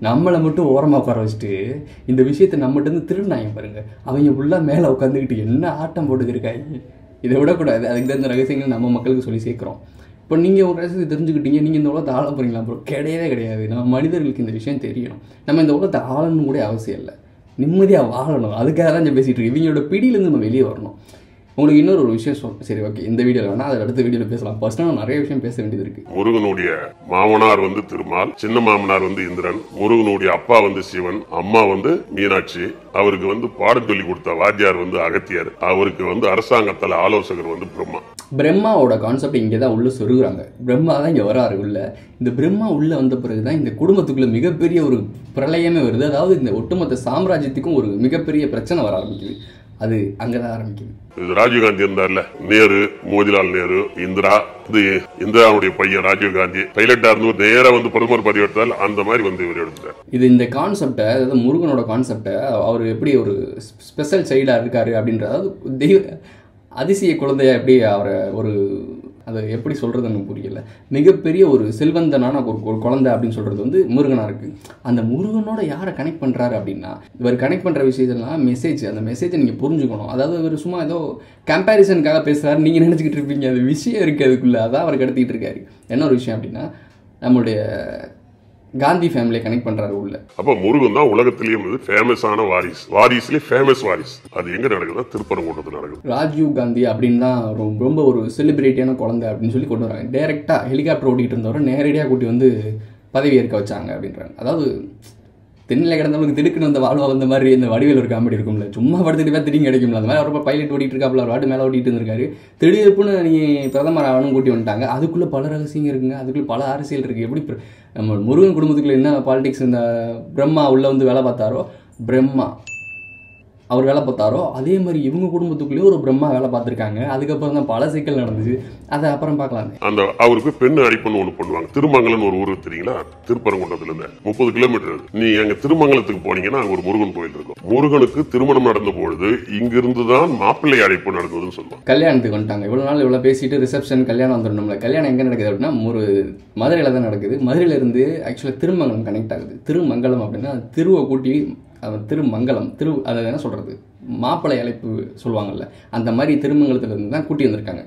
நம்மளை மட்டும் ஓரமாக உட்கார வச்சுட்டு இந்த விஷயத்தை நம்மகிட்ட இருந்து திருநாங்க பாருங்க அவங்க ஃபுல்லாக மேலே உட்காந்துக்கிட்டு என்ன ஆட்டம் போட்டுக்கிருக்காங்க இதை விடக்கூடாது அதுக்கு தான் இந்த ரகசியங்கள் நம்ம மக்களுக்கு சொல்லி சேர்க்குறோம் இப்போ நீங்கள் ஒரு ரகசியத்தை தெரிஞ்சுக்கிட்டீங்க நீங்கள் இந்த உலகத்தை ஆள போகிறீங்களா ப்ரோ கிடையவே கிடையாது நம்ம மனிதர்களுக்கு இந்த விஷயம் தெரியணும் நம்ம இந்த உலகத்தை ஆளணும் கூட அவசியம் இல்லை நிம்மதியாக வாழணும் அதுக்காக தான் இங்க பேசிகிட்டு இருக்கு இவங்களோட பிடியிலேருந்து நம்ம வெளியே வரணும் உங்களுக்கு இன்னொரு ஒரு விஷயம் சொல் சரி ஓகே இந்த வீடியோவில் வேணால் அதை அடுத்த வீடியோவில் பேசலாம் பர்சனலாக நிறைய விஷயம் பேச வேண்டியது இருக்குது முருகனுடைய மாமனார் வந்து திருமால் சின்ன மாமனார் வந்து இந்திரன் முருகனுடைய அப்பா வந்து சிவன் அம்மா வந்து மீனாட்சி அவருக்கு வந்து பாடம் சொல்லி கொடுத்த வாத்தியார் வந்து அகத்தியர் அவருக்கு வந்து அரசாங்கத்துல ஆலோசகர் வந்து பிரம்மா பிரம்மாவோட கான்செப்ட் இங்கே தான் உள்ள சொருகுறாங்க பிரம்மா தான் இங்கே வராரு உள்ள இந்த பிரம்மா உள்ள வந்த பிறகு தான் இந்த குடும்பத்துக்குள்ள மிகப்பெரிய ஒரு பிரளயமே வருது அதாவது இந்த ஒட்டுமொத்த சாம்ராஜ்யத்துக்கும் ஒரு மிகப்பெரிய பிரச்சனை வர ஆரம்பிக்குது அது அங்கே தான் ஆரம்பிக்குது இது ராஜீவ்காந்தி இருந்தார்ல நேரு மோதிலால் நேரு இந்திரா இது இந்திராவுடைய பையன் ராஜீவ்காந்தி பைலட்டா இருந்து நேரா வந்து பிரதமர் பதவி எடுத்தால் அந்த மாதிரி வந்து இவர் எடுத்தார் இது இந்த கான்செப்டை அதாவது முருகனோட கான்செப்டை அவர் எப்படி ஒரு ஸ்பெஷல் சைடாக இருக்காரு அப்படின்ற அதாவது தெய்வ அதிசய குழந்தையா எப்படி அவரை ஒரு அதை எப்படி சொல்கிறது எனக்கு புரியல மிகப்பெரிய ஒரு செல்வந்தனான ஒரு ஒரு குழந்தை அப்படின்னு சொல்கிறது வந்து முருகனாக இருக்குது அந்த முருகனோட யாரை கனெக்ட் பண்ணுறாரு அப்படின்னா இவர் கனெக்ட் பண்ணுற விஷயத்தெல்லாம் மெசேஜ் அந்த மெசேஜை நீங்கள் புரிஞ்சுக்கணும் அதாவது இவர் சும்மா ஏதோ கம்பேரிசனுக்காக பேசுகிறாரு நீங்கள் நினச்சிக்கிட்டு இருப்பீங்க அது விஷயம் இருக்குது அதுக்குள்ளே அதான் அவர் கடத்திட்டு இருக்காரு என்ன ஒரு விஷயம் அப்படின்னா நம்மளுடைய காந்தி ஃபேமிலியை கனெக்ட் பண்ணுறாரு உள்ள அப்ப முருகன் தான் உலகத்திலேயே வந்து ஃபேமஸான வாரிஸ் வாரிஸ்லயே ஃபேமஸ் வாரிஸ் அது எங்க நடக்குதுன்னா திருப்பரங்குன்றத்தில் நடக்குது ராஜீவ் காந்தி அப்படின்னு தான் ரொம்ப ரொம்ப ஒரு செலிபிரிட்டியான குழந்தை அப்படின்னு சொல்லி கொண்டு வராங்க டேரெக்டாக ஹெலிகாப்டர் ஓட்டிகிட்டு இருந்தவரை நேரடியாக கூட்டி வந்து பதவி ஏற்க வச்சாங்க அப்படின்றாங்க அதாவது தென்னிலை கிடந்தவங்களுக்கு திடுக்குன்னு வந்த வாழ்வா வந்த மாதிரி இந்த வடிவேல் ஒரு காமெடி இருக்கும்ல சும்மா படுத்துட்டு போய் திடீர்னு கிடைக்கும்ல அந்த மாதிரி அவர் பைலட் ஓட்டிட்டு இருக்காப்புல ஒரு வாட்டு மேலே ஓட்டிட்டு இருந்திருக்காரு திடீர்னு நீ பிரதமர் ஆகணும் கூட்டி வந்துட்டாங்க அதுக்குள்ளே பல ரகசியங்க இருக்குங்க அதுக்குள்ளே பல அரசியல் இருக்குது எப்படி பிர- நம்ம முருகன் குடும்பத்துக்குள்ள என்ன பாலிடிக்ஸ் இந்த பிரம்மா உள்ளே வந்து வேலை பார்த்தாரோ பிரம்மா அவர் வேலை பார்த்தாரோ அதே மாதிரி இவங்க குடும்பத்துக்குள்ளேயே ஒரு பிரம்மா வேலை பார்த்துருக்காங்க அதுக்கப்புறம் தான் பல சிக்கல் நடந்துச்சு அதை அப்புறம் பார்க்கலாம் அந்த அவருக்கு பெண்ணு அடிப்புன்னு ஒண்ணு பண்ணுவாங்க திருமங்கலம் ஒரு ஊர் தெரியுங்களா திருப்பரங்குன்றத்துல இருந்து முப்பது கிலோமீட்டர் அது. நீ அங்க திருமங்கலத்துக்கு போனீங்கன்னா அங்க ஒரு முருகன் கோயில் இருக்கும் முருகனுக்கு திருமணம் நடந்த பொழுது இங்கிருந்து தான் மாப்பிள்ளை அழைப்பு நடந்ததுன்னு சொல்லுவாங்க கல்யாணத்துக்கு வந்துட்டாங்க இவ்வளோ நாள் இவ்வளோ பேசிட்டு ரிசப்ஷன் கல்யாணம் வந்துடணும்ல கல்யாணம் எங்கே நடக்குது அப்படின்னா ஒரு மதுரையில் தான் நடக்குது மதுரையில இருந்து ஆக்சுவலாக திருமங்கலம் கனெக்ட் ஆகுது திருமங்கலம் அப்படின்னா திருவை கூட்டி அவன் திருமங்கலம் திரு அதை என்ன சொல்கிறது மாப்பிள்ளை அழைப்பு சொல்லுவாங்கல்ல அந்த மாதிரி திருமங்கலத்துலேருந்து தான் கூட்டி வந்திருக்காங்க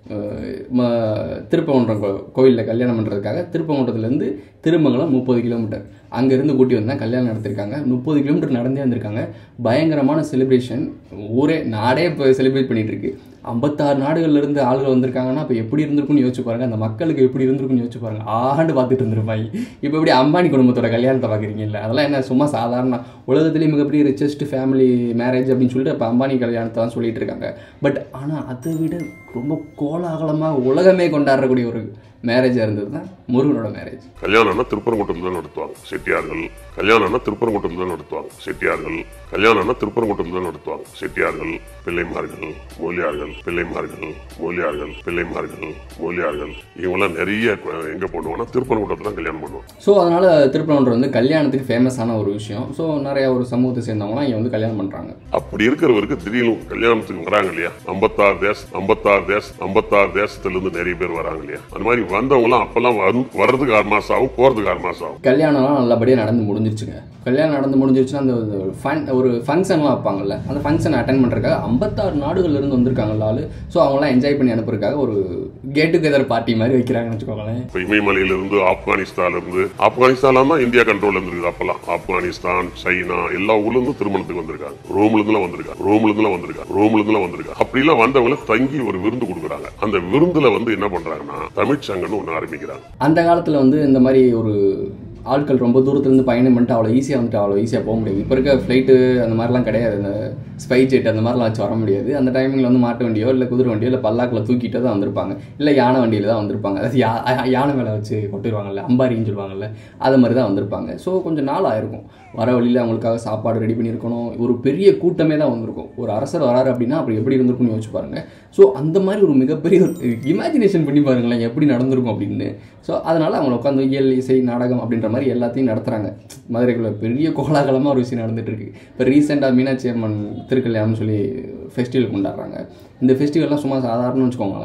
அஹ் ம- திருப்பங்குன்றம் கோ கோயிலில் கல்யாணம் பண்ணுறதுக்காக திருப்பங்குன்றத்துலேருந்து திருமங்கலம் முப்பது கிலோமீட்டர் அங்கேருந்து கூட்டி வந்து தான் கல்யாணம் நடத்திருக்காங்க முப்பது கிலோமீட்டர் நடந்தே வந்திருக்காங்க பயங்கரமான செலிப்ரேஷன் ஊரே நாடே இப்போ செலிப்ரேட் பண்ணிட்டு இருக்கு ஐம்பத்தாறு நாடுகள்ல இருந்து ஆளுகள் வந்திருக்காங்கன்னா அப்போ எப்படி இருந்திருக்கும்னு யோசிச்சு பாருங்க அந்த மக்களுக்கு எப்படி இருந்திருக்கும்னு யோசிச்சு பாருங்க ஆண்டு பார்த்துட்டு இருந்திருப்பாங்க இப்போ எப்படி அம்பானி குடும்பத்தோட கல்யாணத்தை பார்க்குறீங்கல்ல அதெல்லாம் என்ன சும்மா சாதாரண உலகத்திலேயே மிகப்பெரிய ரிச்சஸ்ட் ஃபேமிலி மேரேஜ் அப்படின்னு சொல்லிட்டு இப்போ அம்பானி கல்யாணத்தை தான் சொல்லிட்டு இருக்காங்க பட் ஆனால் அதை விட ரொம்ப கோலாகலமாக உலகமே கொண்டாடக்கூடிய ஒரு மேரேஜாக இருந்தது தான் முருகனோட மேரேஜ் கல்யாணம்னா திருப்பரங்குன்றத்துல தான் நடத்துவாங்க செட்டியார்கள் கல்யாணம்னா திருப்பரங்குன்றத்துல தான் நடத்துவாங்க செட்டியார்கள் கல்யாணம்னா திருப்பரங்குன்றத்துல தான் நடத்துவாங்க செட்டியார்கள் பிள்ளைமார்கள் மூலியார்கள் பிள்ளைமார்கள் மூலியார்கள் பிள்ளைமார்கள் மூலியார்கள் இவங்கெல்லாம் நிறைய கு- எங்க பண்ணுவாங்கன்னா திருப்பரங்குன்றத்துல தான் கல்யாணம் பண்ணுவாங்க ஸோ அதனால் திருப்பரங்குன்றம் வந்து கல்யாணத்துக்கு ஃபேமஸான ஒரு விஷயம் ஸோ நிறைய ஒரு சமூகத்தை சேர்ந்தவங்களாம் இங்கே வந்து கல்யாணம் பண்ணுறாங்க அப்படி இருக்கிறவருக்கு திடீர்னு கல்யாணத்துக்கு வராங்க இல்லையா ஐம்பத்தாறு தேச ஐம்பத்தாறு தேச ஐம்பத்தாறு தேசத்துல இருந்து நிறைய பேர் வராங்க இல்லையா அந்த மாதிரி வந்தவங்களாம் அப்பெல்லாம் வந்து- வர்றதுக்கு ஆறு மாசம் ஆகும் போறதுக்கு ஆறு மாசம் ஆகும் கல்யாணம்லாம் நல்லபடியாக நடந்து முடிஞ்சிருச்சுங்க கல்யாணம் நடந்து முடிஞ்சிருச்சுன்னா அந்த ஒரு ஃபன் ஒரு ஃபங்க்ஷன்லாம் வைப்பாங்கல்ல அந்த ஃபங்க்ஷனை அட்டன் பண்ணுறதுக்காக ஐம்பத்தாறு நாடுகள்ல இருந்து வந்திருக்காங்கல்ல ஆளு ஸோ அவங்களாம் என்ஜாய் பண்ணி அனுப்புறதுக்காக ஒரு கெட் டுகெதர் பார்ட்டி மாதிரி வைக்கிறாங்கன்னு வச்சுக்கோங்களேன் இப்ப இமயமலையில இருந்து ஆப்கானிஸ்தான்ல இருந்து ஆப்கானிஸ்தான்ல தான் இந்தியா கண்ட்ரோல் இருந்திருக்கு அப்பெல்லாம் ஆப்கானிஸ்தான் சைனா எல்லா ஊர்ல இருந்து திருமணத்துக்கு வந்திருக்காங்க ரோம்ல இருந்து வந்திருக்காங்க ரோம்ல இருந்து வந்திருக்காங்க ரோம்ல இருந்து வந்திருக்காங்க அப்படி எல்லாம் வந்தவங்க தங்கி ஒரு விருந்து கொடுக்குறாங்க அந்த விருந்துல வந்து என்ன பண்றாங்கன்னா தமிழ்ச்சங்கன்னு ஒண்ணு ஆரம்பிக்கிறாங்க அந்த காலத்தில் வந்து இந்த மாதிரி ஒரு ஆட்கள் ரொம்ப தூரத்துலேருந்து பயணம் பண்ணிட்டு அவ்வளோ ஈஸியாக வந்துட்டு அவ்வளோ ஈஸியாக போக முடியாது இப்போ இருக்க ஃப்ளைட்டு அந்த மாதிரிலாம் கிடையாது இந்த ஸ்பை ஜெட் அந்த மாதிரிலாம் வச்சு வர முடியாது அந்த டைமிங்கில் வந்து மாட்டு வண்டியோ இல்லை குதிரை வண்டியோ இல்லை பல்லாக்கில் தூக்கிட்டு தான் வந்திருப்பாங்க இல்லை யானை வண்டியில் தான் வந்திருப்பாங்க அதாவது யா யானை மேலே வச்சு கொட்டிடுவாங்கல்ல அம்பாரின்னு சொல்லுவாங்கல்ல அது மாதிரி தான் வந்திருப்பாங்க ஸோ கொஞ்சம் நாள் ஆயிருக்கும் வர வழியில் அவங்களுக்காக சாப்பாடு ரெடி பண்ணியிருக்கணும் ஒரு பெரிய கூட்டமே தான் வந்திருக்கும் ஒரு அரசர் வராரு அப்படின்னா அப்படி எப்படி இருந்திருக்கும்னு யோசிச்சு பாருங்க ஸோ அந்த மாதிரி ஒரு மிகப்பெரிய இமேஜினேஷன் பண்ணி பாருங்களேன் எப்படி நடந்திருக்கும் அப்படின்னு ஸோ அதனால் அவங்க உட்காந்து இயல் இசை நாடகம் அப்படின்ற மாதிரி எல்லாத்தையும் நடத்துகிறாங்க மதுரைக்குள்ள பெரிய கோலாகலமாக ஒரு விஷயம் நடந்துட்டு இருக்கு இப்போ ரீசெண்டாக மீனாட்சி அம்மன் திருக்கல்யாணம்னு சொல்லி ஃபெஸ்டிவல் கொண்டாடுறாங்க இந்த ஃபெஸ்டிவல்லாம் சும்மா சாதாரணம்னு வச்சுக்கோங்களேன்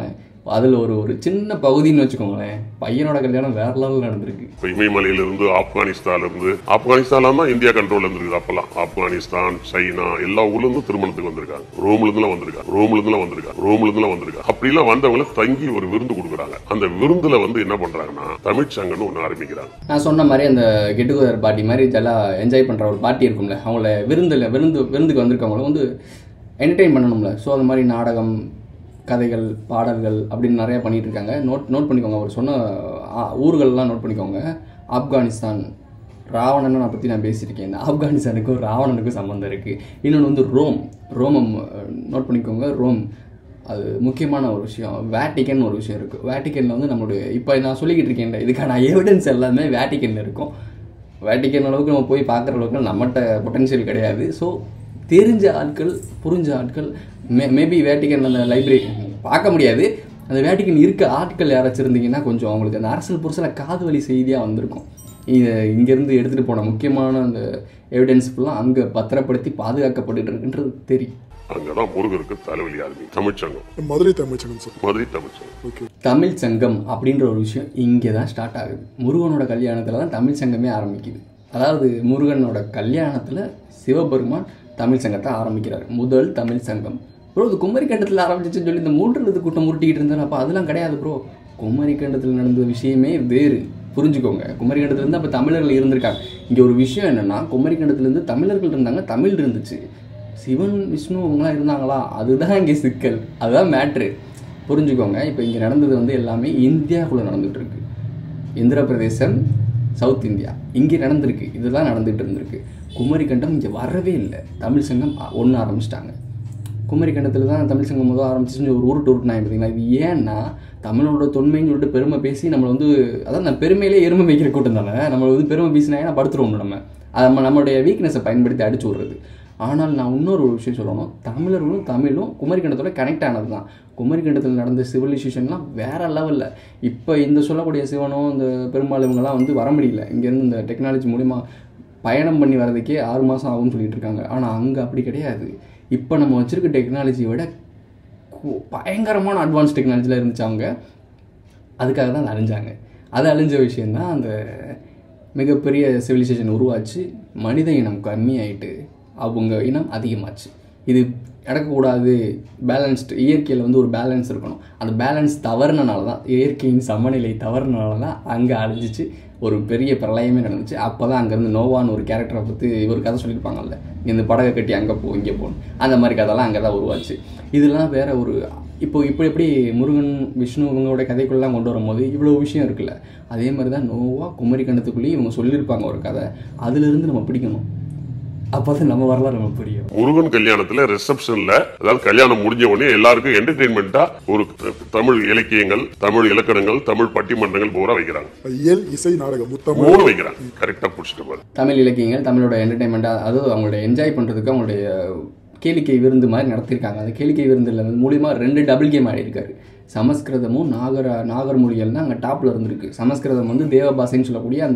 அதில் ஒரு ஒரு சின்ன பகுதின்னு வச்சுக்கோங்களேன் பையனோட கல்யாணம் வேற லெவலில் நடந்திருக்கு இப்ப இமயமலையில இருந்து ஆப்கானிஸ்தான்ல இருந்து ஆப்கானிஸ்தான் தான் இந்தியா கண்ட்ரோல்ல இருந்திருக்கு அப்பெல்லாம் ஆப்கானிஸ்தான் சைனா எல்லா ஊர்ல இருந்து திருமணத்துக்கு வந்திருக்காங்க ரோம்ல இருந்து வந்திருக்காங்க ரோம்ல இருந்து வந்திருக்காங்க ரோம்ல இருந்து வந்திருக்காங்க அப்படிலாம் வந்தவங்களை தங்கி ஒரு விருந்து கொடுக்குறாங்க அந்த விருந்துல வந்து என்ன பண்றாங்கன்னா தமிழ் சங்கம்னு ஒண்ணு ஆரம்பிக்கிறாங்க நான் சொன்ன மாதிரி அந்த கெட் டுகெதர் பார்ட்டி மாதிரி இதெல்லாம் என்ஜாய் பண்ணுற ஒரு பார்ட்டி இருக்கும்ல அவங்கள விருந்தில் விருந்து விருந்துக்கு வந்திருக்கவங்கள வந்து என்டர்டெயின் பண்ணணும்ல ஸோ அது மாதிரி நாடகம் கதைகள் பாடல்கள் அப்படின்னு நிறையா பண்ணிட்டு இருக்காங்க நோட் நோட் பண்ணிக்கோங்க அவர் சொன்ன ஆ, ஊர்கள்லாம் நோட் பண்ணிக்கோங்க ஆப்கானிஸ்தான் ராவணனை பற்றி நான் பேசியிருக்கேன் இந்த ஆப்கானிஸ்தானுக்கும் ராவணனுக்கும் சம்மந்தம் இருக்குது இன்னொன்று வந்து ரோம் ரோமம் நோட் பண்ணிக்கோங்க ரோம் அது முக்கியமான ஒரு விஷயம் வேட்டிக்கன் ஒரு விஷயம் இருக்குது வேட்டிக்கனில் வந்து நம்மளுடைய இப்போ நான் சொல்லிக்கிட்டு இருக்கேன் இதுக்கான எவிடன்ஸ் எல்லாமே வேட்டிக்கனில் இருக்கும் வேட்டிக்கன் அளவுக்கு நம்ம போய் பார்க்குற அளவுக்கு நம்மகிட்ட பொட்டன்ஷியல் கிடையாது ஸோ தெரிஞ்ச ஆட்கள் புரிஞ்ச ஆட்கள் மே மேபி வேட்டிக்கன் அந்த லைப்ரரி பார்க்க முடியாது அந்த வேட்டிக்கன் இருக்க ஆட்கள் யாராச்சும் இருந்தீங்கன்னா கொஞ்சம் அவங்களுக்கு அந்த அரசியல் புருஷில் காது வலி செய்தியாக வந்திருக்கும் இது இங்கேருந்து எடுத்துகிட்டு போன முக்கியமான அந்த எவிடன்ஸ் ஃபுல்லாக அங்கே பத்திரப்படுத்தி பாதுகாக்கப்பட்டுட்டு இருக்குன்றது தெரியும் அங்கதான் முருகருக்கு தலைவலி ஆரம்பி தமிழ் சங்கம் மதுரை தமிழ்ச்சங்கம் சார் மதுரை தமிழ் சங்கம் ஓகே தமிழ் சங்கம் அப்படின்ற ஒரு விஷயம் இங்கே தான் ஸ்டார்ட் ஆகுது முருகனோட கல்யாணத்தில் தான் தமிழ் சங்கமே ஆரம்பிக்குது அதாவது முருகனோட கல்யாணத்தில் சிவபெருமான் தமிழ் சங்கத்தை ஆரம்பிக்கிறார் முதல் தமிழ் சங்கம் ப்ரோ இது குமரி கண்டத்தில் ஆரம்பிச்சிச்சுன்னு சொல்லி இந்த மூன்று கூட்டம் முருட்டிக்கிட்டு இருந்தாரு அப்போ அதெல்லாம் கிடையாது ப்ரோ குமரி கண்டத்தில் நடந்த விஷயமே வேறு புரிஞ்சுக்கோங்க குமரி கண்டத்துலேருந்து அப்போ தமிழர்கள் இருந்திருக்காங்க இங்கே ஒரு விஷயம் என்னென்னா குமரி கண்டத்துலேருந்து தமிழர்கள் இருந்தாங்க தமிழ் இருந்துச்சு சிவன் விஷ்ணு அவங்களாம் இருந்தாங்களா அதுதான் இங்கே சிக்கல் அதுதான் மேட்ரு புரிஞ்சுக்கோங்க இப்போ இங்கே நடந்தது வந்து எல்லாமே இந்தியாவுக்குள்ளே நடந்துட்டு இருக்கு இந்திர பிரதேசம் சவுத் இந்தியா இங்கே நடந்திருக்கு இதுதான் நடந்துட்டு இருந்திருக்கு குமரி கண்டம் இங்கே வரவே இல்லை தமிழ் சங்கம் ஒன்று ஆரம்பிச்சிட்டாங்க குமரி கண்டத்தில் தான் தமிழ் சங்கம் முதல் ஆரம்பிச்சுன்னு ஒரு உருட்டு உருட்டுனாங்க பார்த்தீங்களா இது ஏன்னா தமிழோட தொன்மைன்னு சொல்லிட்டு பெருமை பேசி நம்மளை வந்து அதான் நான் பெருமையிலே எருமை வைக்கிற கூட்டம் தானே நம்மளை வந்து பெருமை பேசினாங்கன்னா படுத்துருவோம் நம்ம அது நம்ம நம்மளுடைய வீக்னஸை பயன்படுத்தி அடிச்சு விடுறது ஆனால் நான் இன்னொரு ஒரு விஷயம் சொல்லணும் தமிழர்களும் தமிழும் குமரிக்கண்டத்தோட கனெக்ட் ஆனது தான் குமரிக்கண்டத்தில் நடந்த சிவிலைசேஷன்லாம் வேற லெவலில் இப்போ இந்த சொல்லக்கூடிய சிவனும் இந்த பெரும்பாலும் இவங்கெல்லாம் வந்து வர முடியல இங்கேருந்து இந்த டெக்னாலஜி மூலிமா பயணம் பண்ணி வர்றதுக்கே ஆறு மாதம் ஆகும்னு சொல்லிட்டு இருக்காங்க ஆனால் அங்கே அப்படி கிடையாது இப்போ நம்ம வச்சிருக்க டெக்னாலஜியை விட கு- பயங்கரமான அட்வான்ஸ் டெக்னாலஜியில் இருந்துச்சு அவங்க அதுக்காக தான் அதை அழிஞ்சாங்க அது அழிஞ்ச விஷயந்தான் அந்த மிகப்பெரிய சிவிலைசேஷன் உருவாச்சு மனித இனம் கம்மியாயிட்டு அவங்க இனம் அதிகமாச்சு இது நடக்கக்கூடாது பேலன்ஸ்டு இயற்கையில் வந்து ஒரு பேலன்ஸ் இருக்கணும் அந்த பேலன்ஸ் தவறுனனால தான் இயற்கையின் சமநிலை தவறுனால தான் அங்கே அழிஞ்சிச்சு ஒரு பெரிய பிரளயமே நடந்துச்சு அப்போ தான் அங்கேருந்து நோவான்னு ஒரு கேரக்டரை பற்றி இவர் கதை சொல்லியிருப்பாங்கல்ல இந்த படகை கட்டி அங்கே போ இங்கே போகணும் அந்த மாதிரி கதைலாம் அங்கே தான் உருவாச்சு இதெல்லாம் வேற ஒரு இப்போ இப்போ எப்படி முருகன் விஷ்ணு இவங்களோட கதைக்குள்ளெல்லாம் கொண்டு வரும்போது இவ்வளோ விஷயம் இருக்குல்ல அதே மாதிரி தான் நோவா குமரி கண்டத்துக்குள்ளேயே இவங்க சொல்லியிருப்பாங்க ஒரு கதை அதுலேருந்து நம்ம பிடிக்கணும் அப்போ தான் நம்ம வரலாறு நம்ம புரியும் முருகன் கல்யாணத்துல ரிசப்ஷன்ல அதாவது கல்யாணம் முடிஞ்ச உடனே எல்லாருக்கும் என்டர்டெயின்மெண்டா ஒரு த- தமிழ் இலக்கியங்கள் தமிழ் இலக்கணங்கள் தமிழ் பட்டிமன்றங்கள் பூரா வைக்கிறாங்க இயல் இசை நாடகம் முத்தமிழ் மூணு வைக்கிறாங்க கரெக்டா புடிச்சிட்டு பாரு தமிழ் இலக்கியங்கள் தமிழோட என்டர்டைன்மெண்ட்டாக அதாவது அவங்களோட என்ஜாய் பண்ணுறதுக்கு அவங்களுடைய கேளிக்கை விருந்து மாதிரி நடத்தியிருக்காங்க அந்த கேளிக்கை விருந்தில் வந்து மூலியமா ரெண்டு டபுள் கேம் ஆடிருக்காரு சமஸ்கிருதமும் நாகர நாகர் மொழிகள் தான் அங்கே டாப்பில் இருந்திருக்கு சமஸ்கிருதம் வந்து தேவபாசைன்னு சொல்லக்கூடிய அந்த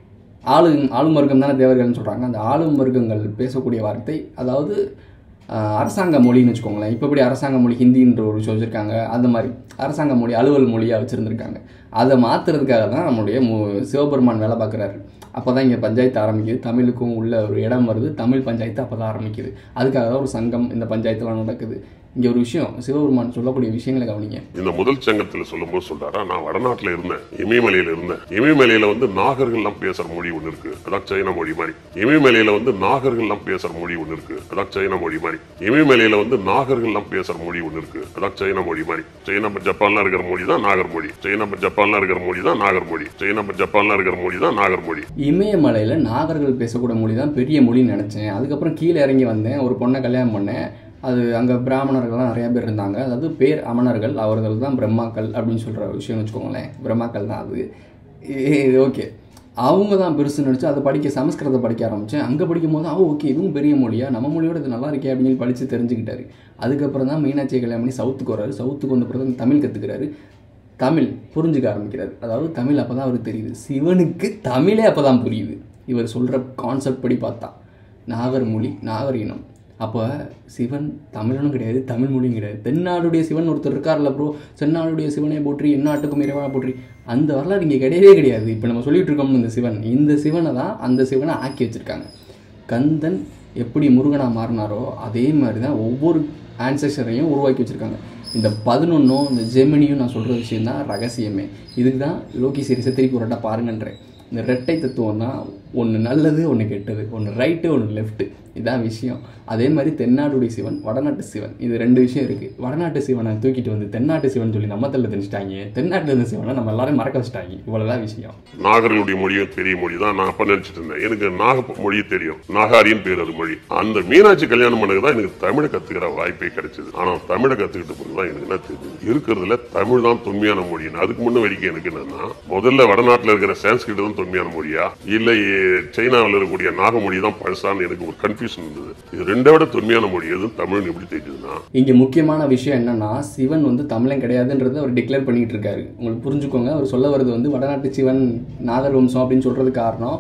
ஆளு ஆளும் வர்க்கம் தானே தேவர்கள்னு சொல்கிறாங்க அந்த ஆளும் வர்க்கங்கள் பேசக்கூடிய வார்த்தை அதாவது ஆஹ், அரசாங்க மொழின்னு வச்சுக்கோங்களேன் இப்போ எப்படி அரசாங்க மொழி ஹிந்தின்ற ஒரு விஷயம் வச்சுருக்காங்க அந்த மாதிரி அரசாங்க மொழி அலுவல் மொழியாக வச்சுருந்துருக்காங்க அதை மாற்றுறதுக்காக தான் நம்மளுடைய மு சிவபெருமான் வேலை பார்க்குறாரு அப்போ தான் இங்கே பஞ்சாயத்து ஆரம்பிக்குது தமிழுக்கும் உள்ள ஒரு இடம் வருது தமிழ் பஞ்சாயத்து அப்போ தான் ஆரம்பிக்குது அதுக்காக தான் ஒரு சங்கம் இந்த பஞ்சாயத்துலாம் நடக்குது இங்கே ஒரு விஷயம் சிவபெருமான் சொல்லக்கூடிய விஷயங்களை கவனிங்க இந்த முதல் சங்கத்துல சொல்லும்போது சொல்றாரா நான் வடநாட்டுல இருந்தேன் இமயமலையில இருந்தேன் இமயமலையில வந்து நாகர்கள்லாம் பேசுற மொழி ஒண்ணு இருக்கு அதான் சைனா மொழி மாதிரி இமயமலையில வந்து நாகர்கள்லாம் பேசுற மொழி ஒண்ணு இருக்கு அதான் சைனா மொழி மாதிரி இமயமலையில வந்து நாகர்கள்லாம் பேசுற மொழி ஒண்ணு இருக்கு அதான் சைனா மொழி மாதிரி சைனா ஜப்பான்லாம் இருக்கிற மொழி தான் நாகர் மொழி சைனா ஜப்பான்லாம் இருக்கிற மொழி தான் நாகர் மொழி சைனா ஜப்பான்லாம் இருக்கிற மொழி தான் நாகர் மொழி இமயமலையில் நாகர்கள் பேசக்கூடிய மொழி தான் பெரிய மொழின்னு நினச்சேன் அதுக்கப்புறம் கீழே இறங்கி வந்தேன் ஒரு பொண்ணை கல்யாணம் பண்ணேன் அது அங்கே பிராமணர்கள்லாம் நிறைய பேர் இருந்தாங்க அதாவது பேர் அமணர்கள் அவர்கள் தான் பிரம்மாக்கள் அப்படின்னு சொல்கிற விஷயம்னு வச்சுக்கோங்களேன் பிரம்மாக்கள் தான் அது இது ஓகே அவங்க தான் பெருசு நினச்சி அதை படிக்க சமஸ்கிருதம் படிக்க ஆரம்பித்தேன் அங்கே படிக்கும் போது ஆ ஓகே இதுவும் பெரிய மொழியா நம்ம மொழியோட இது நல்லா இருக்கே அப்படின்னு சொல்லி படித்து தெரிஞ்சுக்கிட்டாரு அதுக்கப்புறம் தான் மீனாட்சியை கல்யாணம் பண்ணி சவுத்துக்கு வர்றாரு சவுத்துக்கு வந்த பிறகு தமிழ் கற்றுக்கிறாரு தமிழ் புரிஞ்சுக்க ஆரம்பிக்கிறார் அதாவது தமிழ் அப்போ தான் அவருக்கு தெரியுது சிவனுக்கு தமிழே அப்போ தான் புரியுது இவர் சொல்கிற கான்செப்ட் படி பார்த்தா நாகர் மொழி நாகர் இனம் அப்போ சிவன் தமிழனும் கிடையாது தமிழ் மொழியும் கிடையாது தென்னாடுடைய சிவன் ஒருத்தர் இருக்கார்ல ப்ரோ சென்னாடுடைய சிவனை போற்றி எந்நாட்டுக்கும் இறைவனா போற்றி அந்த வரலாறு இங்கே கிடையவே கிடையாது இப்போ நம்ம சொல்லிட்டு இருக்கோம் இந்த சிவன் இந்த சிவனை தான் அந்த சிவனை ஆக்கி வச்சிருக்காங்க கந்தன் எப்படி முருகனா மாறினாரோ அதே மாதிரி தான் ஒவ்வொரு ஆன்சஸ்டரையும் உருவாக்கி வச்சிருக்காங்க இந்த பதினொன்றும் இந்த ஜெமினியும் நான் சொல்கிற விஷயம் தான் ரகசியமே இதுக்கு தான் லோகி சீரிஸை திருப்பி ஒரு ரெட்டா பாருங்கன்றேன் இந்த ரெட்டை தத்துவம் தான் ஒன்று நல்லது ஒன்று கெட்டது ஒன்று ரைட்டு ஒன்று லெஃப்ட்டு இதான் விஷயம் அதே மாதிரி தென்னாடுடைய சிவன் வடநாட்டு சிவன் இது ரெண்டு விஷயம் இருக்குது வடநாட்டு சிவனை தூக்கிட்டு வந்து தென்னாட்டு சிவன் சொல்லி நம்ம தள்ள திணிச்சிட்டாங்க தென்னாட்டு இருந்த சிவனை நம்ம எல்லாரும் மறக்க வச்சிட்டாங்க இவ்வளோதான் விஷயம் நாகர்களுடைய மொழியும் பெரிய மொழி தான் நான் அப்ப நினைச்சிட்டு இருந்தேன் எனக்கு நாக மொழி தெரியும் நாகாரின்னு பேர் அது மொழி அந்த மீனாட்சி கல்யாணம் பண்ணது தான் எனக்கு தமிழை கத்துக்கிற வாய்ப்பே கிடைச்சது ஆனா தமிழை கத்துக்கிட்ட பிறகு தான் எனக்கு என்ன தெரியுது இருக்கிறதுல தமிழ் தான் தொன்மையான மொழி அதுக்கு முன்ன வரைக்கும் எனக்கு என்னன்னா முதல்ல வடநாட்டுல இருக்கிற சான்ஸ்கிரிட் தான் தொன்மையான மொழியா இல்லை சைனாவில் இருக்கக்கூடிய நாகமொழி தான் பழசான்னு எனக்கு ஒரு கன்ஃபியூஷன் இருந்தது இது ரெண்டை விட தொன்மையான மொழி எது தமிழ்னு எப்படி தெரியுதுன்னா இங்கே முக்கியமான விஷயம் என்னன்னா சிவன் வந்து தமிழன் கிடையாதுன்றதை அவர் டிக்ளேர் பண்ணிட்டு இருக்காரு உங்களுக்கு புரிஞ்சுக்கோங்க அவர் சொல்ல வர்றது வந்து வடநாட்டு சிவன் நாகர் வம்சம் அப்படின்னு சொல்றது காரணம்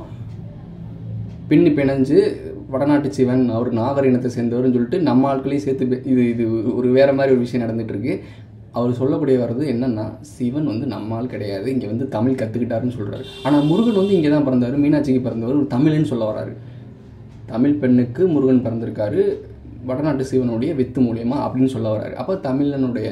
பின்னி பிணைஞ்சு வடநாட்டு சிவன் அவர் நாகர் இனத்தை சேர்ந்தவர்னு சொல்லிட்டு நம்ம ஆட்களையும் சேர்த்து பே- இது இது ஒரு வேற மாதிரி ஒரு விஷயம் நடந்துட்டு இருக்கு அவர் சொல்லக்கூடிய வர்றது என்னன்னா சிவன் வந்து நம்ம ஆள் கிடையாது இங்கே வந்து தமிழ் கற்றுக்கிட்டாருன்னு சொல்றாரு ஆனால் முருகன் வந்து இங்கே தான் பிறந்தாரு மீனாட்சிக்கு பிறந்தவர் ஒரு தமிழ்னு சொல்ல வராரு தமிழ் பெண்ணுக்கு முருகன் பிறந்திருக்காரு வடநாட்டு சிவனுடைய வித்து மூலியமா அப்படின்னு சொல்ல வராரு அப்போ தமிழனுடைய